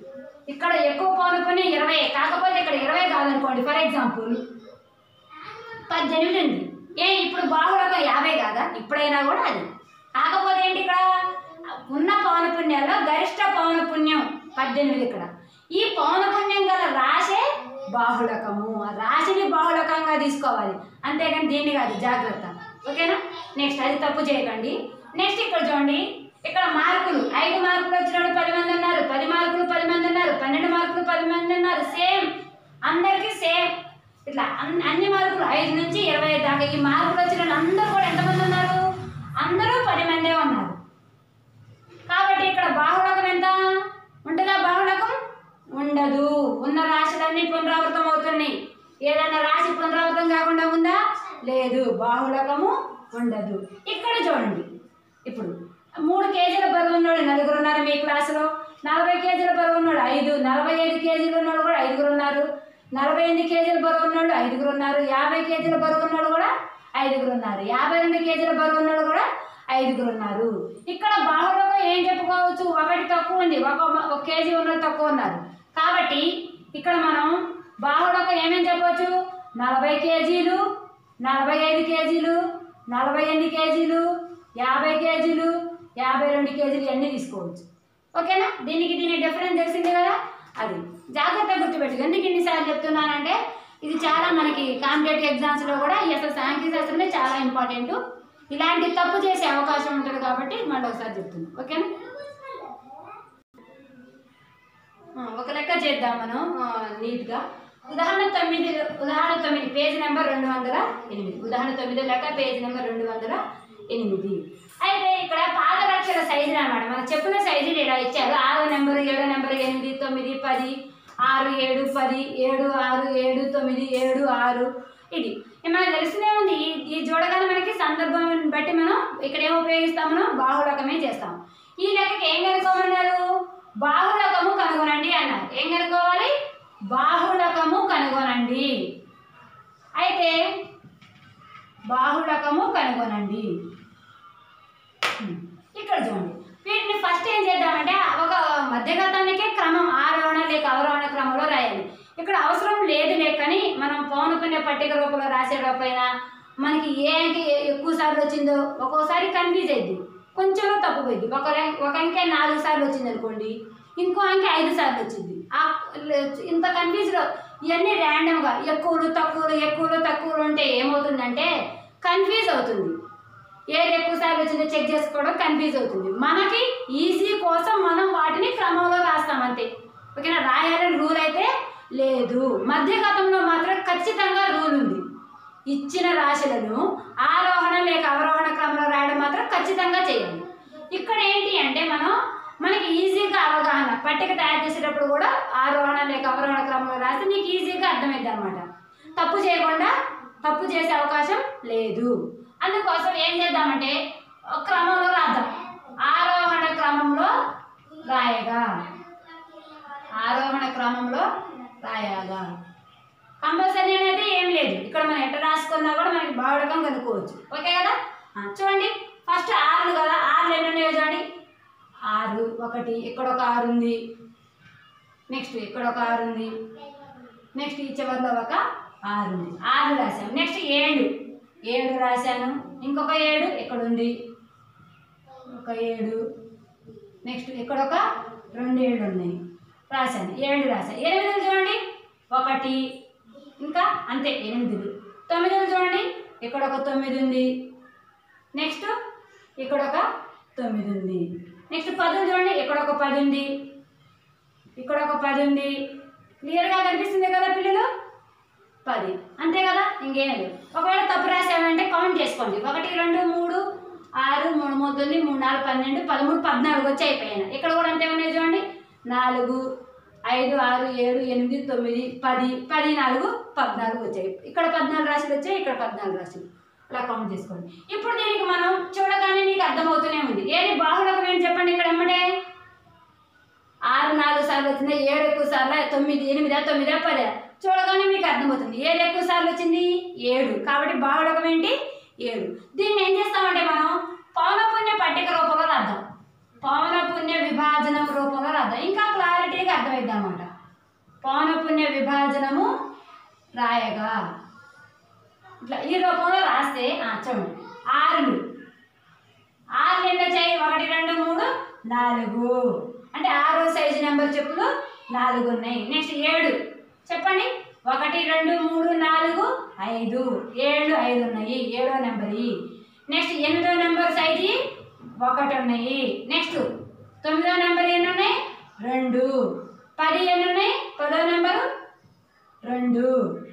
ఇక్కడ ఎక్కువ పౌనపుణ్యం ఇరవై కాకపోతే ఇక్కడ ఇరవై కాదనుకోండి ఫర్ ఎగ్జాంపుల్ పద్దెనిమిది ఉంది ఏ ఇప్పుడు బాహుళకం యాభై కాదా ఇప్పుడైనా కూడా అది కాకపోతే ఏంటి ఇక్కడ ఉన్న పౌనపుణ్యాల్లో గరిష్ట పౌనపుణ్యం పద్దెనిమిది ఇక్కడ ఈ పౌనపుణ్యం గల రాశే బాహుళకము ఆ రాశిని బాహుళకంగా తీసుకోవాలి అంతేగాని దీన్ని కాదు జాగ్రత్త ఓకేనా నెక్స్ట్ అది తప్పు చేయకండి నెక్స్ట్ ఇక్కడ చూడండి ఇక్కడ మార్కులు ఐదు మార్కులు వచ్చినప్పుడు పది మంది ఉన్నారు పది మార్కులు పది మంది ఉన్నారు పన్నెండు మార్కులు పది మంది ఉన్నారు సేమ్ అందరికీ సేమ్ ఇట్లా అన్ని అన్ని మార్కులు ఐదు నుంచి ఇరవై ఐదు దాకా ఈ మార్కులు వచ్చిన వాళ్ళు అందరూ కూడా ఎంతమంది ఉన్నారు అందరూ పది మందే ఉన్నారు కాబట్టి ఇక్కడ బాహుళకం ఎంత ఉంటుందా బాహుళకం ఉండదు ఉన్న రాశులన్నీ పునరావృతం అవుతున్నాయి ఏదైనా రాశి పునరావృతం కాకుండా ఉందా లేదు బాహుళకము ఉండదు ఇక్కడ చూడండి ఇప్పుడు మూడు కేజీల బరువు ఉన్నాడు నలుగురు ఉన్నారు మీ క్లాసులో నలభై కేజీల బరువు ఉన్నాడు ఐదు నలభై ఐదు కేజీలు ఉన్నాడు కూడా ఐదుగురు ఉన్నారు నలభై ఎనిమిది కేజీల బరువు ఉన్నాడు ఐదుగురు ఉన్నారు యాభై కేజీల బరువు ఉన్నాడు కూడా ఐదుగురు ఉన్నారు యాభై రెండు కేజీల బరువు ఉన్నాడు కూడా ఐదుగురు ఉన్నారు ఇక్కడ బాహుళగా ఏం చెప్పుకోవచ్చు ఒకటి తక్కువ ఉంది ఒక ఒక కేజీ ఉన్నది తక్కువ ఉన్నారు కాబట్టి ఇక్కడ మనం బాహుళకు ఏమేం చెప్పవచ్చు నలభై కేజీలు నలభై ఐదు కేజీలు నలభై ఎనిమిది కేజీలు యాభై కేజీలు యాభై రెండు కేజీలు ఇవన్నీ తీసుకోవచ్చు ఓకేనా దీనికి దీని డిఫరెన్స్ తెలిసింది కదా అది జాగ్రత్త గుర్తుపెట్టు ఎందుకు ఇన్నిసార్లు చెప్తున్నానంటే ఇది చాలా మనకి కాంపిటేటివ్ ఎగ్జామ్స్లో కూడా ఈ అసలు సాంఘిక శాస్త్రమే చాలా ఇంపార్టెంట్ ఇలాంటి తప్పు చేసే అవకాశం ఉంటుంది కాబట్టి మళ్ళీ ఒకసారి చెప్తున్నాను ఓకేనా ఆ, ఒక లెక్క చేద్దాం మనం ఆ, నీట్గా ఉదాహరణ తొమ్మిది ఉదాహరణ తొమ్మిది పేజ్ నెంబర్ రెండు వందల ఎనిమిది ఉదాహరణ తొమ్మిది లెక్క పేజ్ నెంబర్ రెండు వందల ఎనిమిది అయితే ఇక్కడ పాదరక్షల సైజులు అన్నమాట మన చెప్పుల సైజులు ఇలా ఇచ్చారు ఆరో నెంబర్ ఏడో నెంబర్ ఎనిమిది తొమ్మిది పది ఆరు ఏడు పది ఏడు ఆరు ఏడు తొమ్మిది ఏడు ఆరు ఇది ఇది మనకు తెలుస్తూనే ఉంది ఈ ఈ చూడగానే మనకి సందర్భం బట్టి మనం ఇక్కడ ఏం ఉపయోగిస్తాం మనం బాహుళకమే చేస్తాం ఈ లెక్కకి ఏం కనుక్కోమన్నారు బాహుళకము కనుగొనండి అన్నారు ఏం కనుక్కోవాలి బాహుళకము కనుగొనండి అయితే బాహుళకము కనుగొనండి ఉమ్. ఇక్కడ చూడండి వీటిని ఫస్ట్ ఏం చేద్దామంటే ఒక మధ్యగతానికే క్రమం ఆరోహణ లేక అవరోహణ క్రమంలో రాయాలి ఇక్కడ అవసరం లేదు లేకని మనం పౌనపుణ్య పట్టిక రూపంలో రాసేటప్పుడైనా మనకి ఏ అంకె ఏ- ఎక్కువ సార్లు వచ్చిందో ఒక్కోసారి కన్ఫ్యూజ్ అయింది కొంచెం తప్పు పోయింది ఒక రం- ఒక అంకె నాలుగు సార్లు వచ్చింది అనుకోండి ఇంకో అంకె ఐదు సార్లు వచ్చింది ఆ లే- ఇంత కన్ఫ్యూజ్లో ఇవన్నీ ర్యాండమ్గా ఎక్కువలు తక్కువలు ఎక్కువలు తక్కువలు ఉంటే ఏమవుతుందంటే కన్ఫ్యూజ్ అవుతుంది ఏది ఎక్కువ సార్లు వచ్చిందో చెక్ చేసుకోవడం కన్ఫ్యూజ్ అవుతుంది మనకి ఈజీ కోసం మనం వాటిని క్రమంలో రాస్తాం అంతే ఓకేనా రాయాలని రూల్ అయితే లేదు మధ్యగతంలో మాత్రం ఖచ్చితంగా రూల్ ఉంది ఇచ్చిన రాశులను ఆరోహణ లేక అవరోహణ క్రమంలో రాయడం మాత్రం ఖచ్చితంగా చేయాలి ఇక్కడ ఏంటి అంటే మనం మనకి ఈజీగా అవగాహన పట్టిక తయారు చేసేటప్పుడు కూడా ఆరోహణ లేక అవరోహణ క్రమంలో రాస్తే నీకు ఈజీగా అర్థమైంది అనమాట తప్పు చేయకుండా తప్పు చేసే అవకాశం లేదు అందుకోసం ఏం చేద్దామంటే ఒక క్రమంలో రాద్దాం ఆరోహణ క్రమంలో రాయగా ఆరోహణ క్రమంలో రాయాగా కంపల్సరీ అనేది ఏం లేదు ఇక్కడ మనం ఎట్ట రాసుకున్నా కూడా మనకి బావడకం కనుక్కోవచ్చు ఓకే కదా ఆ, చూడండి ఫస్ట్ ఆరులు కదా ఆరులు ఎన్ని ఉన్నాయో చూడండి ఆరు ఒకటి ఇక్కడ ఒక ఆరు ఉంది నెక్స్ట్ ఇక్కడ ఒక ఆరు ఉంది నెక్స్ట్ ఈ చివరిలో ఒక ఆరు ఉంది ఆరు రాశాను నెక్స్ట్ ఏడు ఏడు రాశాను ఇంకొక ఏడు ఇక్కడ ఉంది ఒక ఏడు నెక్స్ట్ ఇక్కడ ఒక రెండు ఏడు ఉన్నాయి రాశాను ఏడు రాశాను ఎనిమిదిలు చూడండి ఒకటి ఇంకా అంతే ఎనిమిదిలు తొమ్మిదిలు చూడండి ఇక్కడ ఒక తొమ్మిది ఉంది నెక్స్ట్ ఇక్కడ ఒక తొమ్మిది ఉంది నెక్స్ట్ పదులు చూడండి ఇక్కడ ఒక పది ఉంది ఇక్కడ ఒక పది ఉంది క్లియర్గా కనిపిస్తుంది కదా పిల్లలు పది అంతే కదా ఇంకేం లేదు ఒకవేళ తప్పు రాసామంటే కౌంట్ చేసుకోండి ఒకటి రెండు మూడు ఆరు మూడు మూడు తొమ్మిది మూడు నాలుగు పన్నెండు పదమూడు పద్నాలుగు వచ్చి అయిపోయాను ఇక్కడ కూడా అంతే ఉన్నాయి చూడండి నాలుగు ఐదు ఆరు ఏడు ఎనిమిది తొమ్మిది పది పది నాలుగు పద్నాలుగు వచ్చాయి ఇక్కడ పద్నాలుగు రాశులు వచ్చాయి ఇక్కడ పద్నాలుగు రాశులు అలా కౌంట్ చేసుకోండి ఇప్పుడు దీనికి మనం చూడగానే నీకు అర్థమవుతూనే ఉంది ఏది బాహుళకం ఏంటి చెప్పండి ఇక్కడ ఎమ్మటే ఆరు నాలుగు సార్లు వచ్చిందా ఏడు ఎక్కువ సార్లు తొమ్మిది ఎనిమిదా తొమ్మిదా పదా చూడగానే మీకు అర్థమవుతుంది ఏడు ఎక్కువ సార్లు వచ్చింది ఏడు కాబట్టి బాహుళకం ఏంటి ఏడు దీన్ని ఏం చేస్తామంటే మనం పౌనపుణ్య పట్టిక రూపంలో రాద్దాం పౌనపుణ్య విభాజనం రూపంలో రాద్దాం ఇంకా క్లారిటీగా అర్థమైద్ది అన్నమాట పౌనపుణ్య విభాజనము రాయగా ఇట్లా ఈ రూపంలో రాస్తే ఆ, చూడండి ఆరులు ఆరు ఎన్ని వచ్చాయి ఒకటి రెండు మూడు నాలుగు అంటే ఆరో సైజు నెంబర్ చెప్పులు నాలుగు ఉన్నాయి నెక్స్ట్ ఏడు చెప్పండి ఒకటి రెండు మూడు నాలుగు ఐదు ఏడు ఐదు ఉన్నాయి ఏడో నెంబర్ నెక్స్ట్ ఎనిమిదో నెంబర్ సైజు ఒకటి ఉన్నాయి నెక్స్ట్ తొమ్మిదో నెంబర్ ఎన్ని ఉన్నాయి రెండు పది ఎన్ని ఉన్నాయి పదో నెంబరు రెండు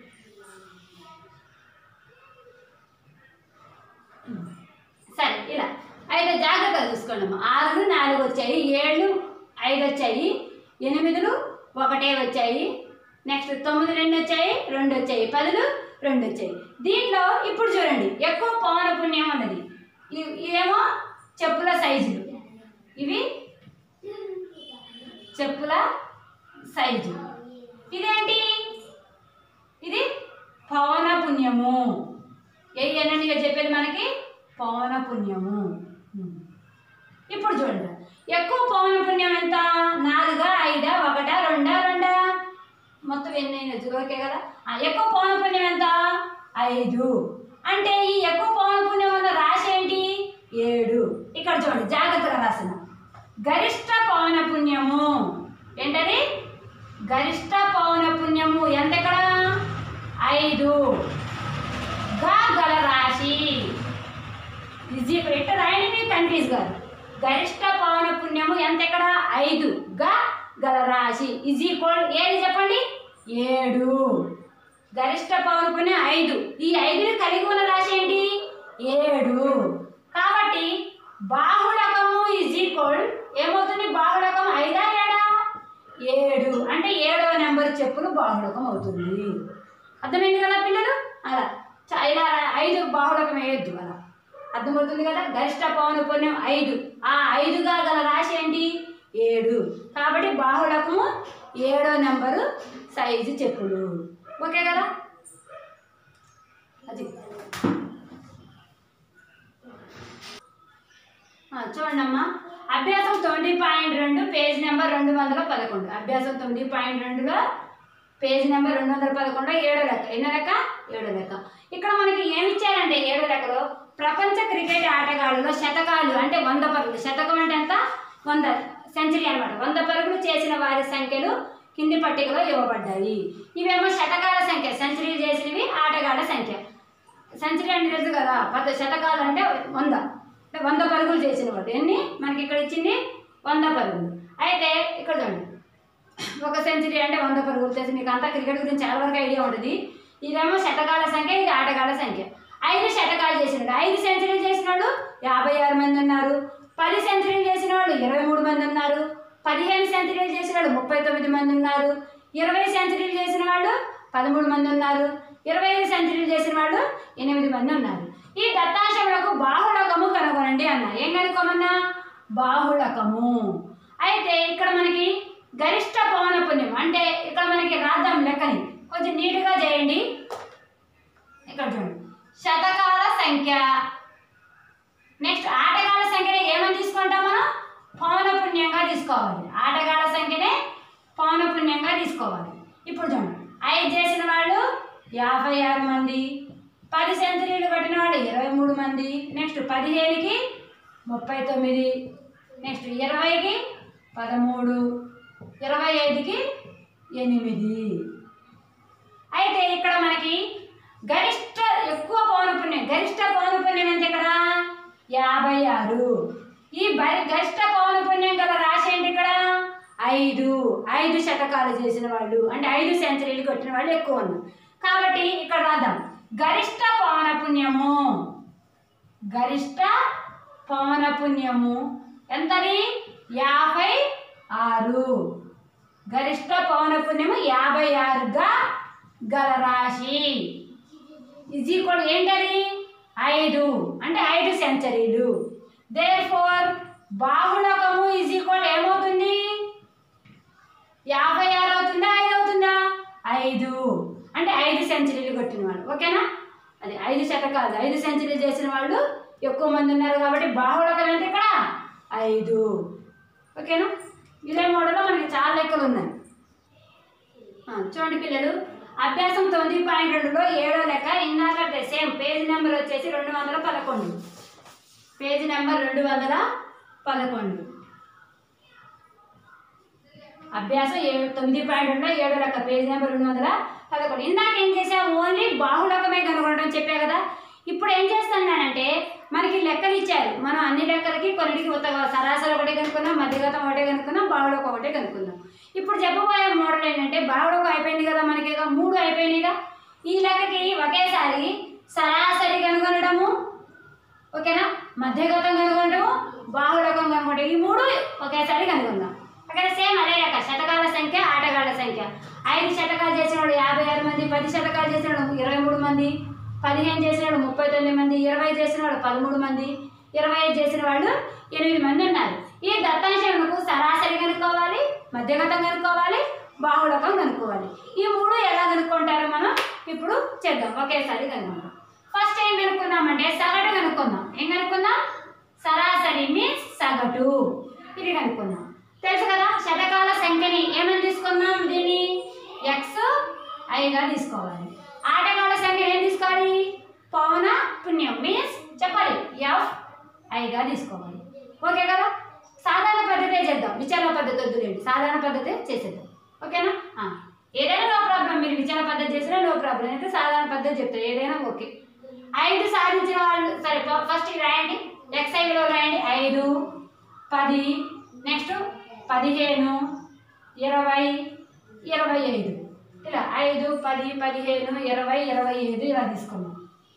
సరే ఇలా అయితే జాగ్రత్తగా చూసుకోండి అమ్మ ఆరు నాలుగు వచ్చాయి ఏళ్ళు ఐదు వచ్చాయి ఎనిమిదిలు ఒకటే వచ్చాయి నెక్స్ట్ తొమ్మిది రెండు వచ్చాయి రెండు వచ్చాయి పదులు రెండు వచ్చాయి దీంట్లో ఇప్పుడు చూడండి ఎక్కువ పవన పుణ్యం అన్నది ఇ- ఇవేమో చెప్పుల సైజులు ఇవి చెప్పుల సైజు ఇదేంటి ఇది పవన పుణ్యము ఏ ఎనండి చెప్పేది మనకి పవన పుణ్యము ఉమ్. ఇప్పుడు చూడండి ఎక్కువ పవన పుణ్యం ఎంత నాలుగా ఐదా ఒకటా రెండా రెండా మొత్తం ఎన్ని అయినది ఓకే కదా ఆ, ఎక్కువ పవన పుణ్యం ఎంత ఐదు అంటే ఈ ఎక్కువ పవన పుణ్యం ఉన్న రాశి ఏంటి ఏడు ఇక్కడ చూడండి జాగ్రత్తగా రాసిన గరిష్ట పవన పుణ్యము ఏంటది గరిష్ట పవన పుణ్యము ఎంత ఇక్కడ ఐదు గా గల రాశి ఇది ఇక్కడ ఎట్ట రాయండి మీరు కన్ఫ్యూజ్ గారు గరిష్ట పవన పుణ్యము ఎంత ఇక్కడ ఐదు గా గల రాశి ఈజ్ ఈక్వల్ ఏది చెప్పండి ఏడు గరిష్ట పవన పుణ్యం ఐదు ఈ ఐదుని కలిగి ఉన్న రాశి ఏంటి ఏడు కాబట్టి బాహుళకము ఈజ్ ఈక్వల్ ఏమవుతుంది బాహుళకం ఐదా ఏడా ఏడు అంటే ఏడవ నెంబర్ చెప్పులు బాహుళకం అవుతుంది అర్థమైంది కదా పిల్లలు అలా చ- ఇలా ఐదు బాహుళకం వేయొద్దు అలా అర్థమవుతుంది కదా గరిష్ట పవన పుణ్యం ఐదు ఆ ఐదుగా గల రాశి ఏంటి ఏడు కాబట్టి బాహుళకము ఏడో నెంబరు సైజు చెప్పులు ఓకే కదా అది ఆ, చూడండి అమ్మా అభ్యాసం తొమ్మిది పాయింట్ రెండు పేజ్ నెంబర్ రెండు వందల పదకొండు అభ్యాసం తొమ్మిది పాయింట్ రెండులో పేజ్ నెంబర్ రెండు వందల పదకొండు ఏడో లెక్క ఎన్నో లెక్క ఏడో లెక్క ఇక్కడ మనకి ఏమి ఇచ్చారంటే ఏడో లెక్కలో ప్రపంచ క్రికెట్ ఆటగాళ్ళలో శతకాలు అంటే వంద పరుగులు శతకం అంటే ఎంత వంద సెంచరీ అన్నమాట వంద పరుగులు చేసిన వారి సంఖ్యలు కింది పట్టికలో ఇవ్వబడ్డాయి ఇవేమో శతకాల సంఖ్య సెంచరీలు చేసినవి ఆటగాళ్ళ సంఖ్య సెంచరీ అంటే తెలుసు కదా పది శతకాలు అంటే వంద అంటే వంద పరుగులు చేసిన వాడు ఎన్ని మనకి ఇక్కడ ఇచ్చింది వంద పరుగులు అయితే ఇక్కడ చూడండి ఒక సెంచరీ అంటే వంద పరుగులు చేసి మీకు అంతా క్రికెట్ గురించి చాలా వరకు ఐడియా ఉంటుంది ఇదేమో శతకాల సంఖ్య ఇది ఆటగాళ్ళ సంఖ్య ఐదు శతకాలు చేసినాడు ఐదు సెంచరీలు చేసిన వాళ్ళు యాభై ఆరు మంది ఉన్నారు పది సెంచరీలు చేసిన వాళ్ళు ఇరవై మూడు మంది ఉన్నారు పదిహేను సెంచరీలు చేసిన వాళ్ళు ముప్పై తొమ్మిది మంది ఉన్నారు ఇరవై సెంచరీలు చేసిన వాళ్ళు పదమూడు మంది ఉన్నారు ఇరవై ఐదు సెంచరీలు చేసిన వాళ్ళు ఎనిమిది మంది ఉన్నారు ఈ దత్తాంశములకు బాహుళకము కనుగొనండి అన్న ఏం కనుక్కోమన్నా బాహుళకము అయితే ఇక్కడ మనకి గరిష్ట పవన పుణ్యం అంటే ఇక్కడ మనకి రాద్దాం లెక్కని కొంచెం నీట్గా చేయండి ఇక్కడ చూడండి శతకాల సంఖ్య నెక్స్ట్ ఆటగాళ్ళ సంఖ్యని ఏమని తీసుకుంటాం మనం పౌనపుణ్యంగా తీసుకోవాలి ఆటగాళ్ళ సంఖ్యనే పౌనపుణ్యంగా తీసుకోవాలి ఇప్పుడు చూడండి ఐదు చేసిన వాళ్ళు యాభై ఆరు మంది పది సెంచరీలు కట్టిన వాళ్ళు ఇరవై మూడు మంది నెక్స్ట్ పదిహేనుకి ముప్పై తొమ్మిది నెక్స్ట్ ఇరవైకి పదమూడు ఇరవై ఐదుకి ఎనిమిది అయితే ఇక్కడ మనకి గరిష్ట ఎక్కువ పౌనపుణ్యం గరిష్ట పౌనపుణ్యం ఎంత ఇక్కడ యాభై ఆరు ఈ బరి గరిష్ట పౌనపుణ్యం గల రాశి ఏంటి ఇక్కడ ఐదు ఐదు శతకాలు చేసిన వాళ్ళు అంటే ఐదు సెంచరీలు కొట్టిన వాళ్ళు ఎక్కువ ఉన్నారు కాబట్టి ఇక్కడ రాద్దాం గరిష్ట పౌనపుణ్యము గరిష్ట పౌనపుణ్యము ఎంతది యాభై ఆరు గరిష్ట పౌనపుణ్యము యాభై ఆరుగా గల రాశి ఇది ఈక్వల్ ఏంటది ఐదు అంటే ఐదు సెంచరీలు దేర్ ఫోర్ బాహుళకము ఈజ్ ఈక్వల్ ఏమవుతుంది యాభై ఆరు అవుతుందా ఐదు అవుతుందా ఐదు అంటే ఐదు సెంచరీలు కొట్టిన వాళ్ళు ఓకేనా అది ఐదు శతకాలు ఐదు సెంచరీలు చేసిన వాళ్ళు ఎక్కువ మంది ఉన్నారు కాబట్టి బాహుళకం ఎంత ఇక్కడ ఐదు ఓకేనా ఇదే మోడల్లో మనకి చాలా లెక్కలు ఉన్నాయి ఆ, చూడండి పిల్లలు అభ్యాసం తొమ్మిది పాయింట్ రెండులో ఏడో లెక్క ఇందాక సేమ్ పేజ్ నెంబర్ వచ్చేసి రెండు వందల పదకొండు పేజ్ నెంబర్ రెండు వందల పదకొండు అభ్యాసం ఏడు తొమ్మిది పాయింట్ రెండులో ఏడో లెక్క పేజ్ నెంబర్ రెండు వందల పదకొండు ఇందాక ఏం చేసాం ఓన్లీ బాహుళకమే కనుగొనడం చెప్పా కదా ఇప్పుడు ఏం చేస్తున్నానంటే మనకి లెక్కలు ఇచ్చారు మనం అన్ని లెక్కలకి కొన్నిటికి ఉత్త సరాసరి ఒకటే కనుక్కున్నాం మధ్యగతం ఒకటే కనుక్కున్నాం బావుడొక ఒకటే కనుక్కున్నాం ఇప్పుడు చెప్పబోయే మోడల్ ఏంటంటే బావుడొక అయిపోయింది కదా మనకి ఇక మూడు అయిపోయినాయిగా ఈ లెక్కకి ఒకేసారి సరాసరి కనుగొనడము ఓకేనా మధ్యగతం కనుగొనడము బాహుళకం కనుగొనడం ఈ మూడు ఒకేసారి కనుగొందాం అక్కడ సేమ్ అదే లెక్క శతకాల సంఖ్య ఆటగాళ్ళ సంఖ్య ఐదు శతకాలు చేసిన వాడు యాభై ఆరు మంది పది శతకాలు చేసిన వాడు ఇరవై మూడు మంది పదిహేను చేసిన వాడు ముప్పై తొమ్మిది మంది ఇరవై చేసిన వాడు పదమూడు మంది ఇరవై ఐదు చేసిన వాళ్ళు ఎనిమిది మంది ఉన్నారు ఈ దత్తాంశములకు సరాసరి కనుక్కోవాలి మధ్యగతం కనుక్కోవాలి బాహుళకం కనుక్కోవాలి ఈ మూడు ఎలా కనుక్కుంటారో మనం ఇప్పుడు చేద్దాం ఒకేసారి కనుక్కుందాం ఫస్ట్ ఏం కనుక్కుందామంటే సగటు కనుక్కుందాం ఏం కనుక్కుందాం సరాసరి మీన్స్ సగటు ఇది కనుక్కుందాం తెలుసు కదా శతకాల సంఖ్యని ఏమని తీసుకుందాం దీన్ని ఎక్స్ ఐగా తీసుకోవాలి ఆటగాళ్ళ సంఖ్యని ఏం తీసుకోవాలి పవన పుణ్యం మీన్స్ చెప్పాలి ఎఫ్ ఐగా తీసుకోవాలి ఓకే కదా సాధారణ పద్ధతే చేద్దాం విచారణ పద్ధతి వద్దులేండి సాధారణ పద్ధతే చేసేద్దాం ఓకేనా ఆ, ఏదైనా నో ప్రాబ్లం మీరు విచారణ పద్ధతి చేసినా నో ప్రాబ్లం అయితే సాధారణ పద్ధతి చెప్తారు ఏదైనా ఓకే ఐదు సాధించిన వాళ్ళు సరే ఫ- ఫస్ట్ ఇది రాయండి ఎక్స్ ఐలో రాయండి ఐదు పది నెక్స్ట్ పదిహేను ఇరవై ఇరవై ఐదు ఇలా ఐదు పది పదిహేను ఇరవై ఇరవై ఐదు ఇలా తీసుకున్నాం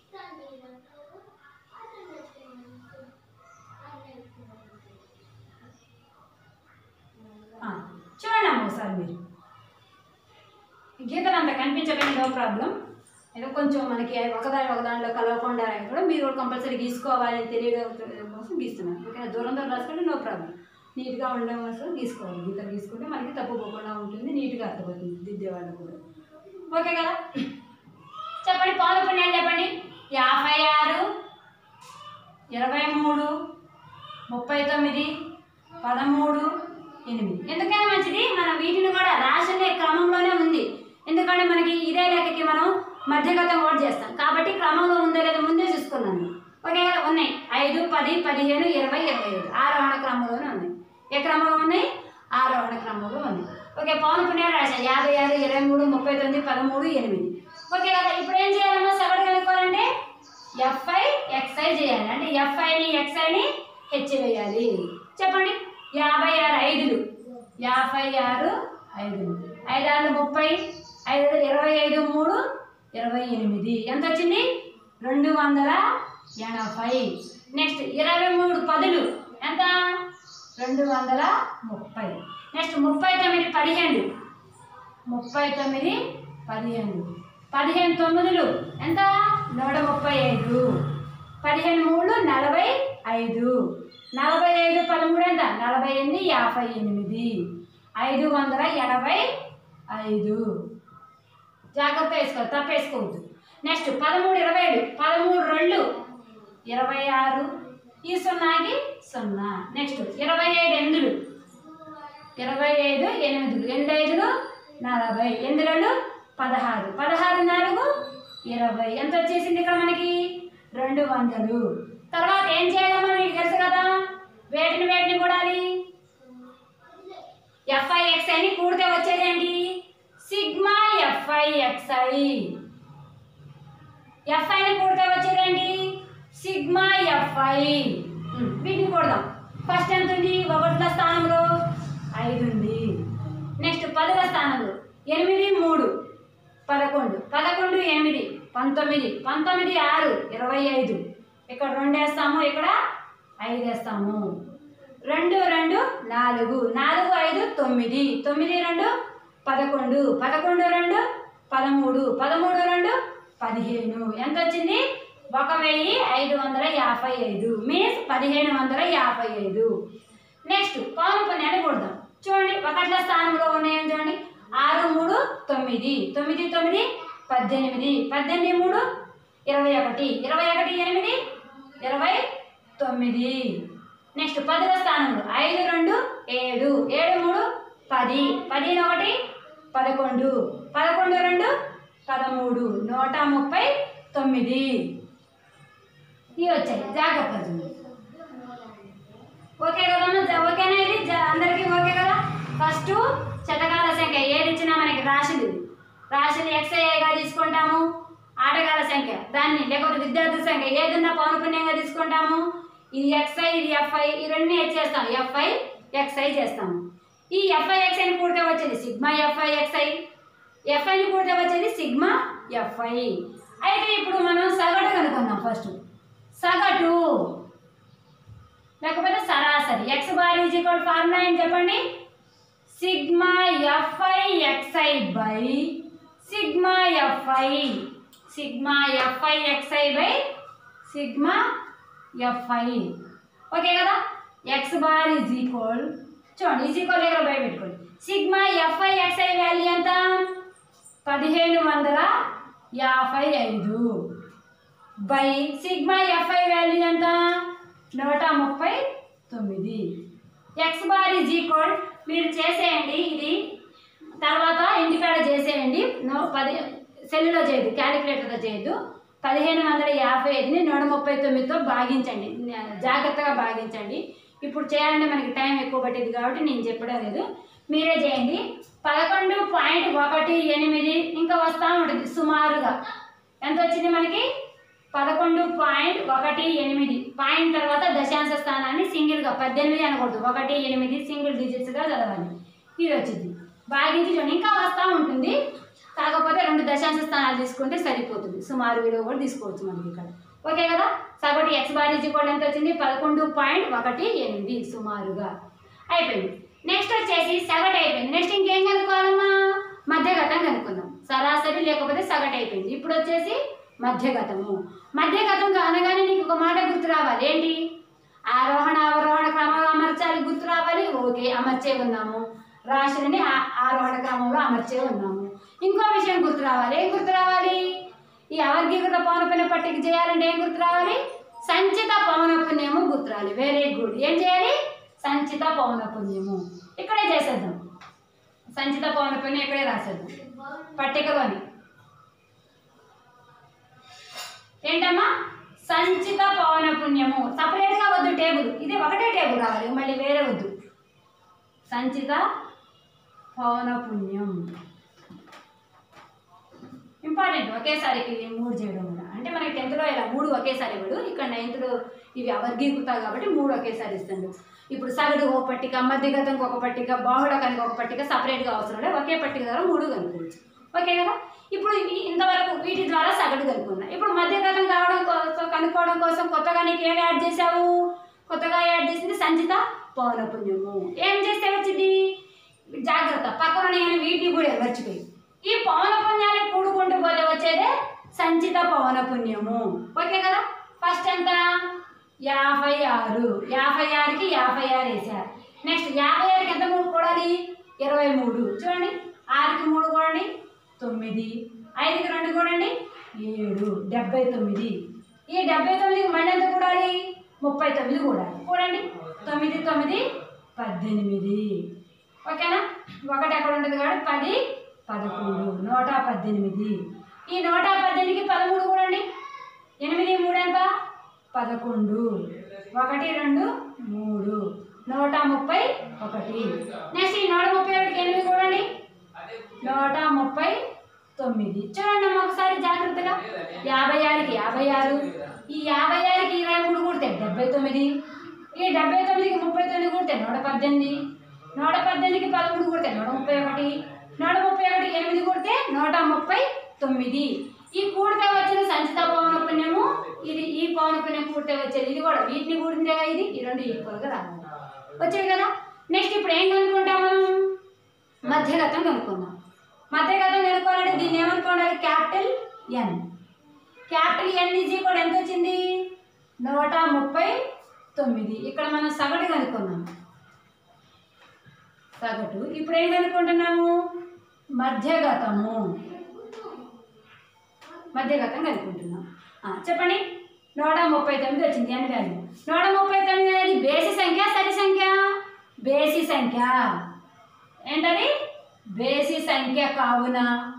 ఆ, చూడండి అమ్మ ఒకసారి మీరు ఈ గీతలు అంత కనిపించకపోయిన నో ప్రాబ్లం ఏదో కొంచెం మనకి ఒకదాని ఒకదానిలో కలవకుండా కూడా మీరు కూడా కంపల్సరీ గీసుకోవాలి అని తెలియడం కోసం గీస్తున్నారు ఓకే దూరం దూరం రాసుకుంటే నో ప్రాబ్లం నీట్గా ఉండడం కోసం గీసుకోవాలి గీతలు గీసుకుంటే మనకి తప్పు పోకుండా ఉంటుంది నీట్గా అర్థమవుతుంది దిద్దే వాళ్ళకు కూడా ఓకే కదా చెప్పండి పాలు పుణ్యాలు చెప్పండి యాభై ఆరు ఇరవై మూడు ముప్పై తొమ్మిది పదమూడు ఎనిమిది ఎందుకైనా మంచిది మనం వీటిని కూడా రాసుకునే క్రమంలోనే ఉంది ఎందుకంటే మనకి ఇదే లెక్కకి మనం మధ్యగతం కూడా చేస్తాం కాబట్టి క్రమంలో ఉందో లేదో ముందే చూసుకున్నాను ఓకే కదా ఉన్నాయి ఐదు పది పదిహేను ఇరవై ఇరవై ఐదు ఆరోహణ క్రమంలోనే ఉన్నాయి ఏ క్రమంలో ఉన్నాయి ఆరోహణ క్రమంలో ఉన్నాయి ఓకే పవన్ పుణ్యాలు రాశాను యాభై ఆరు ఇరవై మూడు ముప్పై తొమ్మిది పదమూడు ఎనిమిది ఓకే కదా ఇప్పుడు ఏం చేయాలమ్మా సగటు కనుక్కోవాలంటే ఎఫ్ఐ ఎక్స్ఐ చేయాలి అంటే ఎఫ్ఐని ఎక్స్ఐని హెచ్ వేయాలి చెప్పండి యాభై ఆరు ఐదులు యాభై ఆరు ఐదులు ఐదు ఆరు ముప్పై ఐదు ఆరు ఇరవై ఐదు మూడు ఇరవై ఎనిమిది ఎంత వచ్చింది రెండు వందల ఎనభై నెక్స్ట్ ఇరవై మూడు పదులు ఎంత రెండు వందల ముప్పై నెక్స్ట్ ముప్పై తొమ్మిది పదిహేను ముప్పై తొమ్మిది పదిహేను పదిహేను తొమ్మిదిలు ఎంత నూట ముప్పై ఐదు పదిహేను మూడు నలభై ఐదు నలభై ఐదు పదమూడు ఎంత నలభై ఎనిమిది యాభై ఎనిమిది ఐదు వందల ఎనభై ఐదు జాగ్రత్త వేసుకోవాలి తప్పేసుకోవద్దు నెక్స్ట్ పదమూడు ఇరవై ఏడు పదమూడు రెండు ఇరవై ఆరు ఈ సున్నాకి సున్నా నెక్స్ట్ ఇరవై ఐదు ఎనిమిదిలు ఇరవై ఐదు ఎనిమిదిలు ఎనిమిది ఐదులు నలభై ఎనిమిది రెండు పదహారు పదహారు నాలుగు ఇరవై ఎంత వచ్చేసింది ఇక్కడ మనకి రెండు వందలు తర్వాత ఏం చేయాలమ్మా మీకు తెలుసు కదా వేటిని వేటిని కూడాలి ఎఫ్ఐ ఎక్స్ఐని కూడితే వచ్చేది ఏంటి సిగ్మా ఎఫ్ఐ ఎక్స్ఐ ఎఫ్ఐని కూడితే వచ్చేది ఏంటి సిగ్మా ఎఫ్ఐ ఉమ్, వీటిని కూడదాం ఫస్ట్ ఎంత ఉంది ఒకటిల స్థానంలో ఐదు ఉంది నెక్స్ట్ పదవ స్థానంలో ఎనిమిది మూడు పదకొండు పదకొండు ఎనిమిది పంతొమ్మిది పంతొమ్మిది ఆరు ఇరవై ఐదు ఇక్కడ రెండు వేస్తాము ఇక్కడ ఐదు వేస్తాము రెండు రెండు నాలుగు నాలుగు ఐదు తొమ్మిది తొమ్మిది రెండు పదకొండు పదకొండు రెండు పదమూడు పదమూడు రెండు పదిహేను ఎంత వచ్చింది ఒక వెయ్యి ఐదు వందల యాభై ఐదు మీన్స్ పదిహేను వందల యాభై ఐదు నెక్స్ట్ పౌన పుణ్యాన్ని కొడదాం చూడండి ఒకట్ల స్థానంలో ఉన్నాయని చూడండి ఆరు మూడు తొమ్మిది తొమ్మిది తొమ్మిది పద్దెనిమిది పద్దెనిమిది మూడు ఇరవై ఒకటి ఇరవై ఒకటి ఎనిమిది ఇరవై తొమ్మిది నెక్స్ట్ పదవ స్థానంలో ఐదు రెండు ఏడు ఏడు మూడు పది పది ఒకటి పదకొండు పదకొండు రెండు పదమూడు నూట ముప్పై తొమ్మిది ఇవి వచ్చాయి జాగ్రత్త చూడండి. ఓకే కదమ్మా జ- ఓకేనా ఇది జ- అందరికీ ఓకే కదా ఫస్ట్ శతకాల సంఖ్య ఏది ఇచ్చినా మనకి రాశులు ఇది. రాశులు ఎక్స్ఐగా తీసుకుంటాము ఆటగాల సంఖ్య దాన్ని లేకపోతే విద్యార్థుల సంఖ్య ఏదన్నా పౌనపుణ్యంగా తీసుకుంటాము ఇది ఎక్స్ఐ ఇది ఎఫ్ఐ ఈ రెండు చేస్తాం ఎఫ్ఐ ఎక్స్ఐ చేస్తాము ఈ ఎఫ్ఐ ఎక్స్ఐని కూడితే వచ్చేది సిగ్మా ఎఫ్ఐ ఎక్స్ఐ ఎఫ్ఐని కూడితే వచ్చేది సిగ్మా ఎఫ్ఐ అయితే ఇప్పుడు మనం సగటు కనుక్కుందాం ఫస్ట్ సగటు లేకపోతే సరాసరి x bar is equal formula ఏం చెప్పండి sigma f i x i by sigma f i sigma f i x i by sigma f i okay కదా ఎక్స్ బార్ ఈజ్ ఈక్వల్ చూడండి ఈజ్ ఈక్వల్ దగ్గర బై పెట్టుకోండి సిగ్మా ఎఫ్ఐ ఎక్స్ఐ వాల్యూ ఎంత పదిహేను వందల యాభై ఐదు బై సిగ్మా ఎఫ్ఐ వాల్యూ ఎంత నూట ముప్పై తొమ్మిది ఎక్స్ బార్ ఈజ్ ఈక్వల్ మీరు చేసేయండి ఇది తర్వాత ఇంటికాడ చేసేయండి నో పది సెల్లులో చేయదు క్యాలిక్యులేటర్తో చేయొద్దు పదిహేను వందల యాభై ఐదుని నూట ముప్పై తొమ్మిదితో భాగించండి జాగ్రత్తగా భాగించండి ఇప్పుడు చేయాలంటే మనకి టైం ఎక్కువ పట్టింది కాబట్టి నేను చెప్పడం లేదు మీరే చేయండి పదకొండు పాయింట్ ఒకటి ఎనిమిది ఇంకా వస్తూ ఉంటుంది సుమారుగా ఎంత వచ్చింది మనకి పదకొండు పాయింట్ ఒకటి ఎనిమిది పాయింట్ తర్వాత దశాంశ స్థానాన్ని సింగిల్గా పద్దెనిమిది అనకూడదు ఒకటి ఎనిమిది సింగిల్ డిజిట్స్గా చదవాలి ఇది వచ్చింది భాగించి చూడండి ఇంకా వస్తూ ఉంటుంది కాకపోతే రెండు దశాంశ స్థానాలు తీసుకుంటే సరిపోతుంది సుమారు విలువ కూడా తీసుకోవచ్చు మనకి ఇక్కడ ఓకే కదా సగటు ఎక్స్ బార్ ఈజ్ ఈక్వల్ ఎంత వచ్చింది పదకొండు పాయింట్ ఒకటి ఎనిమిది సుమారుగా అయిపోయింది నెక్స్ట్ వచ్చేసి సగటు అయిపోయింది నెక్స్ట్ ఇంకేం కనుక్కోవాలమ్మా మధ్యగతం కనుక్కుందాం సరాసరి లేకపోతే సగటు అయిపోయింది ఇప్పుడు వచ్చేసి మధ్యగతము మధ్యగతం అనగానే నీకు ఒక మాట గుర్తు రావాలి ఏంటి ఆరోహణ అవరోహణ క్రమంలో అమర్చాలి గుర్తు రావాలి ఓకే అమర్చే ఉన్నాము రాశులని ఆ- ఆరోహణ క్రమంలో అమర్చే ఉన్నాము ఇంకో విషయం గుర్తు రావాలి ఏం గుర్తు రావాలి ఈ అవర్గీకృత పౌనపుణ్య పట్టిక చేయాలంటే ఏం గుర్తు రావాలి సంచిత పౌనపుణ్యము గుర్తు రావాలి వెరీ గుడ్ ఏం చేయాలి సంచిత పౌనపుణ్యము ఇక్కడే చేసేద్దాం సంచిత పౌనపుణ్యం ఇక్కడే రాసేద్దాం పట్టికలోని ఏంటమ్మా సంచిత పౌనపుణ్యము సపరేట్గా వద్దు టేబుల్ ఇది ఒకటే టేబుల్ రావాలి మళ్ళీ వేరే వద్దు సంచిత పౌనపుణ్యం ఇంపార్టెంట్ ఒకేసారి ఇవి మూడు చేయడం కూడా అంటే మనకి టెన్త్లో ఇలా మూడు ఒకేసారి ఇవ్వడు ఇక్కడ నైన్త్లో ఇవి అవర్గీకృత కాబట్టి మూడు ఒకేసారి ఇస్తాడు ఇప్పుడు సగటు ఒక పట్టిక మధ్యగతంకి ఒక పట్టిక బాహుళకానికి ఒక పట్టిక సపరేట్గా అవసరం లేదు ఒకే పట్టిక ద్వారా మూడు కనుక్కోవచ్చు ఓకే కదా ఇప్పుడు ఈ- ఇంతవరకు వీటి ద్వారా సగటు కనుక్కున్నా ఇప్పుడు మధ్యగతం కావడం కోసం కనుక్కోవడం కోసం కొత్తగా నీకు ఏం యాడ్ చేసావు కొత్తగా యాడ్ చేసింది సంచిత పౌనపుణ్యము ఏం చేస్తే వచ్చింది జాగ్రత్త పక్కన నేను వీటిని కూడా మర్చిపోయి ఈ పౌనపుణ్యాలు కూడుకుంటూ పోతే వచ్చేదే సంచిత పౌనపుణ్యము ఓకే కదా ఫస్ట్ ఎంత యాభై ఆరు యాభై ఆరుకి యాభై ఆరు వేసారు నెక్స్ట్ యాభై ఆరుకి ఎంత మూడు కూడాలి ఇరవై మూడు చూడండి ఆరుకి మూడు కూడండి తొమ్మిది ఐదుకి రెండు కూడండి ఏడు డెబ్బై తొమ్మిది ఈ డెబ్బై తొమ్మిదికి మళ్ళీ ఎంత కూడాలి ముప్పై తొమ్మిది కూడాలి కూడండి తొమ్మిది తొమ్మిది పద్దెనిమిది ఓకేనా ఒకటి ఎక్కడ ఉంటుంది కాబట్టి పది పదకొండు నూట పద్దెనిమిది ఈ నూట పద్దెనిమిదికి పదమూడు కూడండి ఎనిమిది మూడు ఎంత పదకొండు ఒకటి రెండు మూడు నూట ముప్పై ఒకటి నెక్స్ట్ ఈ నూట ముప్పై ఒకటికి ఎనిమిది కూడండి నూట ముప్పై తొమ్మిది చూడండి అమ్మ ఒకసారి జాగ్రత్తగా యాభై ఆరుకి యాభై ఆరు ఈ యాభై ఆరుకి ఇరవై మూడు కూడితే డెబ్బై తొమ్మిది ఈ డెబ్బై తొమ్మిదికి ముప్పై తొమ్మిది కూడితే నూట పద్దెనిమిది నూట పద్దెనిమిదికి పదమూడు కూడితే నూట ముప్పై ఒకటి నూట ముప్పై ఒకటి ఎనిమిది కూడితే నూట ముప్పై తొమ్మిది ఈ కూడితే వచ్చిన సంచిత పౌనపుణ్యము ఇది ఈ పౌనపుణ్యం కూడితే వచ్చేది ఇది కూడా వీటిని కూడిందే ఇది ఈ రెండు ఈక్వల్గా రావాలి వచ్చాయి కదా నెక్స్ట్ ఇప్పుడు ఏం కనుక్కుంటాం మనం మధ్యగతం కనుక్కుందాం మధ్యగతం కనుక్కోవాలంటే దీన్ని ఏమనుకోవాలి క్యాపిటల్ ఎన్ క్యాపిటల్ ఎన్ ఈజీ కూడా ఎంత వచ్చింది నూట ముప్పై తొమ్మిది ఇక్కడ మనం సగటు కనుక్కుందాం సగటు ఇప్పుడు ఏం కనుక్కుంటున్నాము మధ్యగతము మధ్యగతం కనుక్కుంటున్నాం ఆ, చెప్పండి నూట ముప్పై తొమ్మిది వచ్చింది ఎన్ వాల్యూ నూట ముప్పై తొమ్మిది అనేది బేసి సంఖ్య సరి సంఖ్య బేసి సంఖ్య ఏంటది బేసి సంఖ్య కావున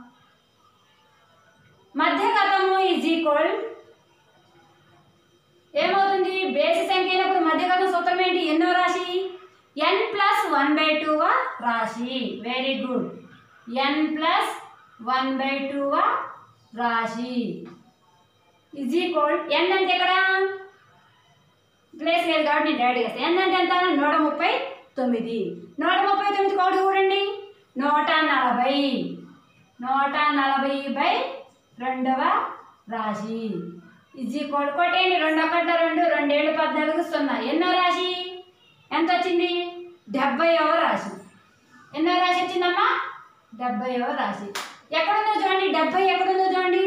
మధ్యగతము ఈజ్ ఈక్వల్ ఏమవుతుంది బేసి సంఖ్య అయినప్పుడు మధ్యగతం సూత్రం ఏంటి ఎన్నో రాశి ఎన్ ప్లస్ వన్ బై టూ రాశి very good n plus one by two రాశి ఈజ్ ఈక్వల్ ఎన్ అంటే ఎక్కడ ప్లేస్ లేదు కాబట్టి నేను డైరెక్ట్గా వేస్తాను ఎన్ అంటే ఎంత నూట ముప్పై తొమ్మిది నూట ముప్పై తొమ్మిది కోడి చూడండి నూట నలభై నూట నలభై బై రెండవ రాశి ఇది కోడి కొట్టేయండి రెండు ఒకటి రెండు రెండేళ్ళు పద్నాలుగు సున్నా ఎన్నో రాశి ఎంత వచ్చింది డెబ్బైవ రాశి ఎన్నో రాశి వచ్చిందమ్మా డెబ్బైవ రాశి ఎక్కడుందో చూడండి డెబ్బై ఎక్కడుందో చూడండి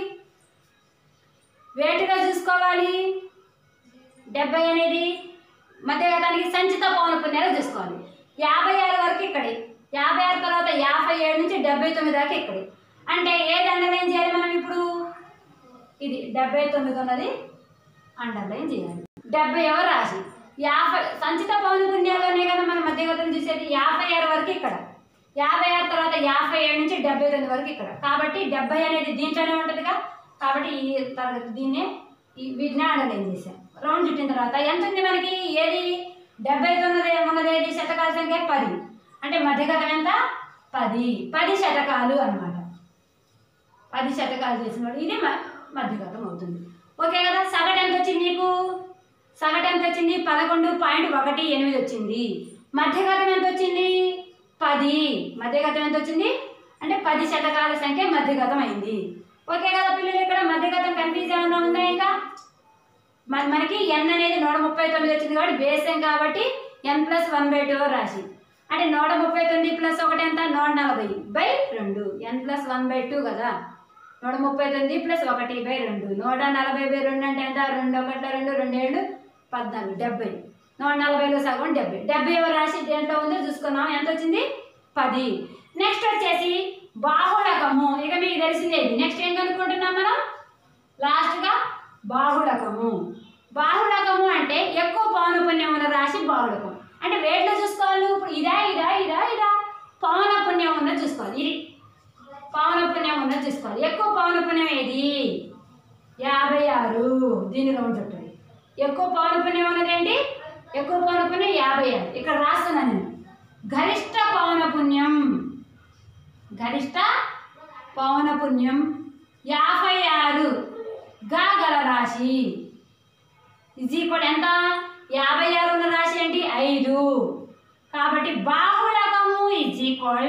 వేటుగా చూసుకోవాలి డెబ్బై అనేది మధ్యగతానికి సంచిత పౌన పుణ్యాలు చూసుకోవాలి యాభై ఆరు వరకు ఇక్కడే యాభై ఆరు తర్వాత యాభై ఏడు నుంచి డెబ్బై తొమ్మిది దాకా ఇక్కడే అంటే ఏది అండర్లైన్ చేయాలి మనం ఇప్పుడు ఇది డెబ్బై తొమ్మిది ఉన్నది అండర్లైన్ చేయాలి డెబ్బై ఎవరు రాసి యాభై సంచిత పౌన పుణ్యాల్లోనే కదా మనం మధ్యగతం చూసేది యాభై ఆరు వరకు ఇక్కడ యాభై ఆరు తర్వాత యాభై ఏడు నుంచి డెబ్బై తొమ్మిది వరకు ఇక్కడ కాబట్టి డెబ్బై అనేది దీంట్లోనే ఉంటుందిగా కాబట్టి ఈ తరగతి దీన్నే ఈ వీటిని అండర్లైన్ చేశాం రౌండ్ చుట్టిన తర్వాత ఎంత ఉంది మనకి ఏది డెబ్బై తొమ్మిది ఉన్నది ఏది శతకాల సంఖ్య పది అంటే మధ్యగతం ఎంత పది పది శతకాలు అన్నమాట పది శతకాలు చేసినవాడు ఇది మ- మధ్యగతం అవుతుంది ఓకే కదా సగటు ఎంత వచ్చింది నీకు సగటు ఎంత వచ్చింది పదకొండు పాయింట్ ఒకటి ఎనిమిది వచ్చింది మధ్యగతం ఎంత వచ్చింది పది మధ్యగతం ఎంత వచ్చింది అంటే పది శతకాల సంఖ్య మధ్యగతం అయింది ఓకే కదా పిల్లలు ఇక్కడ మధ్యగతం కన్ఫ్యూజ్ ఏమన్నా ఉందా ఇంకా మన- మనకి ఎన్ అనేది నూట ముప్పై తొమ్మిది వచ్చింది కాబట్టి బేసం కాబట్టి n plus one by two రాశి అంటే నూట ముప్పై తొమ్మిది ప్లస్ ఒకటి ఎంత నూట నలభై బై రెండు n plus one by two కదా నూట ముప్పై తొమ్మిది ప్లస్ ఒకటి బై రెండు నూట నలభై బై రెండు అంటే ఎంత రెండు ఒకటి రెండు రెండు ఏళ్ళు పద్నాలుగు డెబ్బై నూట నలభైలో సగం డెబ్బై డెబ్బై ఎవరు రాశి దేంట్లో ఉందో చూసుకున్నాం ఎంత వచ్చింది పది నెక్స్ట్ వచ్చేసి బాహుళకము ఇక మీకు తెలిసిందే ఇది నెక్స్ట్ ఏం కనుక్కుంటున్నాం మనం లాస్ట్గా బాహుళకము బాహుళకము అంటే ఎక్కువ పౌనపుణ్యం ఉన్న రాశి బాహుళకం అంటే వేట్లో చూసుకోవాలి ఇప్పుడు ఇదా ఇదా ఇదా ఇదా పౌనపుణ్యం ఉన్నది చూసుకోవాలి ఇది పౌనపుణ్యం ఉన్నది చూసుకోవాలి ఎక్కువ పౌనపుణ్యం ఏది యాభై ఆరు దీని రౌండ్ చుట్టండి ఎక్కువ పౌనపుణ్యం ఉన్నది ఏంటి ఎక్కువ పౌనపుణ్యం యాభై ఆరు ఇక్కడ రాస్తున్నాను నేను గరిష్ట పౌనపుణ్యం గరిష్ట పౌనపుణ్యం యాభై ఆరు గా గల రాశి ఇది కూడా ఎంత యాభై ఆరు ఉన్న రాశి ఏంటి ఐదు కాబట్టి బాహుళకము ఇజ్ ఈక్వల్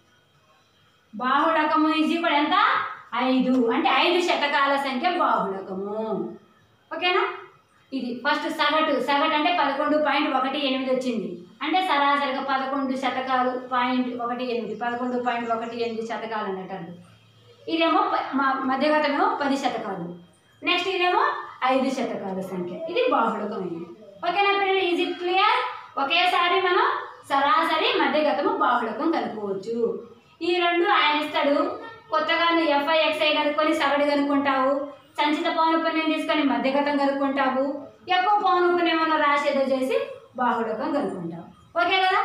బాహుళకము ఇజ్ ఈక్వల్ ఎంత ఐదు అంటే ఐదు శతకాల సంఖ్య బాహుళకము ఓకేనా ఇది ఫస్ట్ సగటు సగటు అంటే పదకొండు పాయింట్ ఒకటి ఎనిమిది వచ్చింది అంటే సరాసరిగా పదకొండు శతకాలు పాయింట్ ఒకటి ఎనిమిది పదకొండు పాయింట్ ఒకటి ఎనిమిది శతకాలు అన్నట్టు ఇదేమో ప- మ- మధ్యగతమేమో పది శతకాలు నెక్స్ట్ ఇదేమో ఐదు శతకాల సంఖ్య ఇది బాహుళకమైనది ఓకేనా పిల్లలు ఈజీ క్లియర్ ఒకేసారి మనం సరాసరి మధ్యగతము బాహుళకం కనుక్కోవచ్చు ఈ రెండు ఆయన ఇస్తాడు కొత్తగా నువ్వు ఎఫ్ఐ ఎక్స్ఐ కనుక్కొని సగటు కనుక్కుంటావు సంచిత పౌనపుణ్యం తీసుకొని మధ్యగతం కనుక్కుంటావు ఎక్కువ పౌనపుణ్యం ఉన్న రాసేదో చేసి బాహుళకం కనుక్కుంటావు ఓకే కదా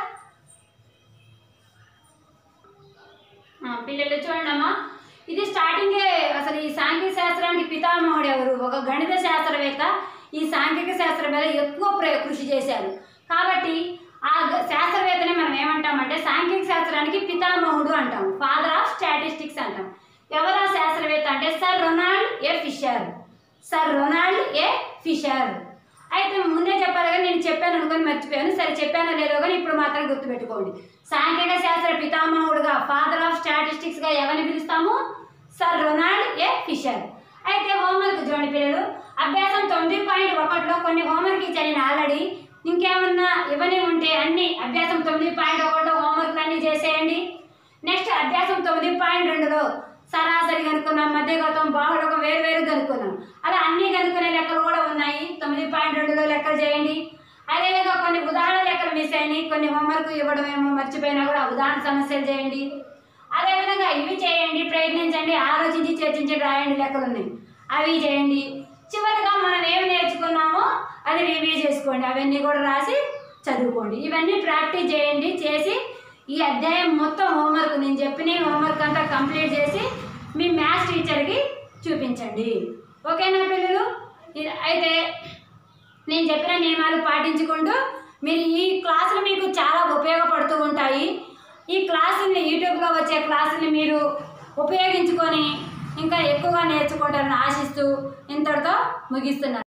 ఆ, పిల్లలు చూడండి అమ్మా ఇది స్టార్టింగే అసలు ఈ సాంఘిక శాస్త్రానికి పితామహుడు ఎవరు ఒక గణిత శాస్త్రవేత్త ఈ సాంఘిక శాస్త్రం మీద ఎక్కువ ప్ర- కృషి చేశారు కాబట్టి ఆ గ- శాస్త్రవేత్తని మనం ఏమంటామంటే సాంఘిక శాస్త్రానికి పితామహుడు అంటాం ఫాదర్ ఆఫ్ స్టాటిస్టిక్స్ అంటాం ఎవరు ఆ శాస్త్రవేత్త అంటే sir Ronald A Fisher sir Ronald A Fisher అయితే ముందే చెప్పాలి కానీ నేను చెప్పాను అనుకొని మర్చిపోయాను సరే చెప్పానో లేదో కానీ ఇప్పుడు మాత్రం గుర్తుపెట్టుకోండి సాంఖ్యక శాస్త్ర పితామహుడుగా ఫాదర్ ఆఫ్ స్టాటిస్టిక్స్గా ఎవరిని పిలుస్తాము సర్ రొనాల్డ్ ఏ ఫిషర్ అయితే హోంవర్క్ చూడండి పిల్లలు అభ్యాసం తొమ్మిది పాయింట్ ఒకటిలో కొన్ని హోంవర్క్ ఇచ్చాను నేను ఆల్రెడీ ఇంకేమన్నా ఇవన్నీ ఉంటే అన్ని అభ్యాసం తొమ్మిది పాయింట్ ఒకటిలో హోంవర్క్లు అన్నీ చేసేయండి నెక్స్ట్ అభ్యాసం తొమ్మిది పాయింట్ రెండులో సరాసరి కనుక్కున్నాం మధ్యగతం బాహుళకం వేరు వేరు కనుక్కున్నాం అలా అన్ని కనుక్కునే లెక్కలు కూడా ఉన్నాయి తొమ్మిది పాయింట్ రెండులో లెక్కలు చేయండి అదేవిధంగా కొన్ని ఉదాహరణ లెక్కలు మిస్ అయినాయి కొన్ని హోంవర్క్ ఇవ్వడం ఏమో మర్చిపోయినా కూడా ఉదాహరణ సమస్యలు చేయండి అదేవిధంగా ఇవి చేయండి ప్రయత్నించండి ఆలోచించి చర్చించి రాయండి లెక్కలు ఉన్నాయి అవి చేయండి చివరిగా మనం ఏమి నేర్చుకున్నామో అది రివ్యూ చేసుకోండి అవన్నీ కూడా రాసి చదువుకోండి ఇవన్నీ ప్రాక్టీస్ చేయండి చేసి ఈ అధ్యాయం మొత్తం హోంవర్క్ నేను చెప్పిన హోంవర్క్ అంతా కంప్లీట్ చేసి మీ మ్యాథ్స్ టీచర్కి చూపించండి ఓకేనా పిల్లలు ఇ- అయితే నేను చెప్పిన నియమాలు పాటించుకుంటూ మీరు ఈ క్లాసులు మీకు చాలా ఉపయోగపడుతూ ఉంటాయి ఈ క్లాసుల్ని యూట్యూబ్లో వచ్చే క్లాసుల్ని మీరు ఉపయోగించుకొని ఇంకా ఎక్కువగా నేర్చుకుంటారని ఆశిస్తూ ఇంతటితో ముగిస్తున్నాను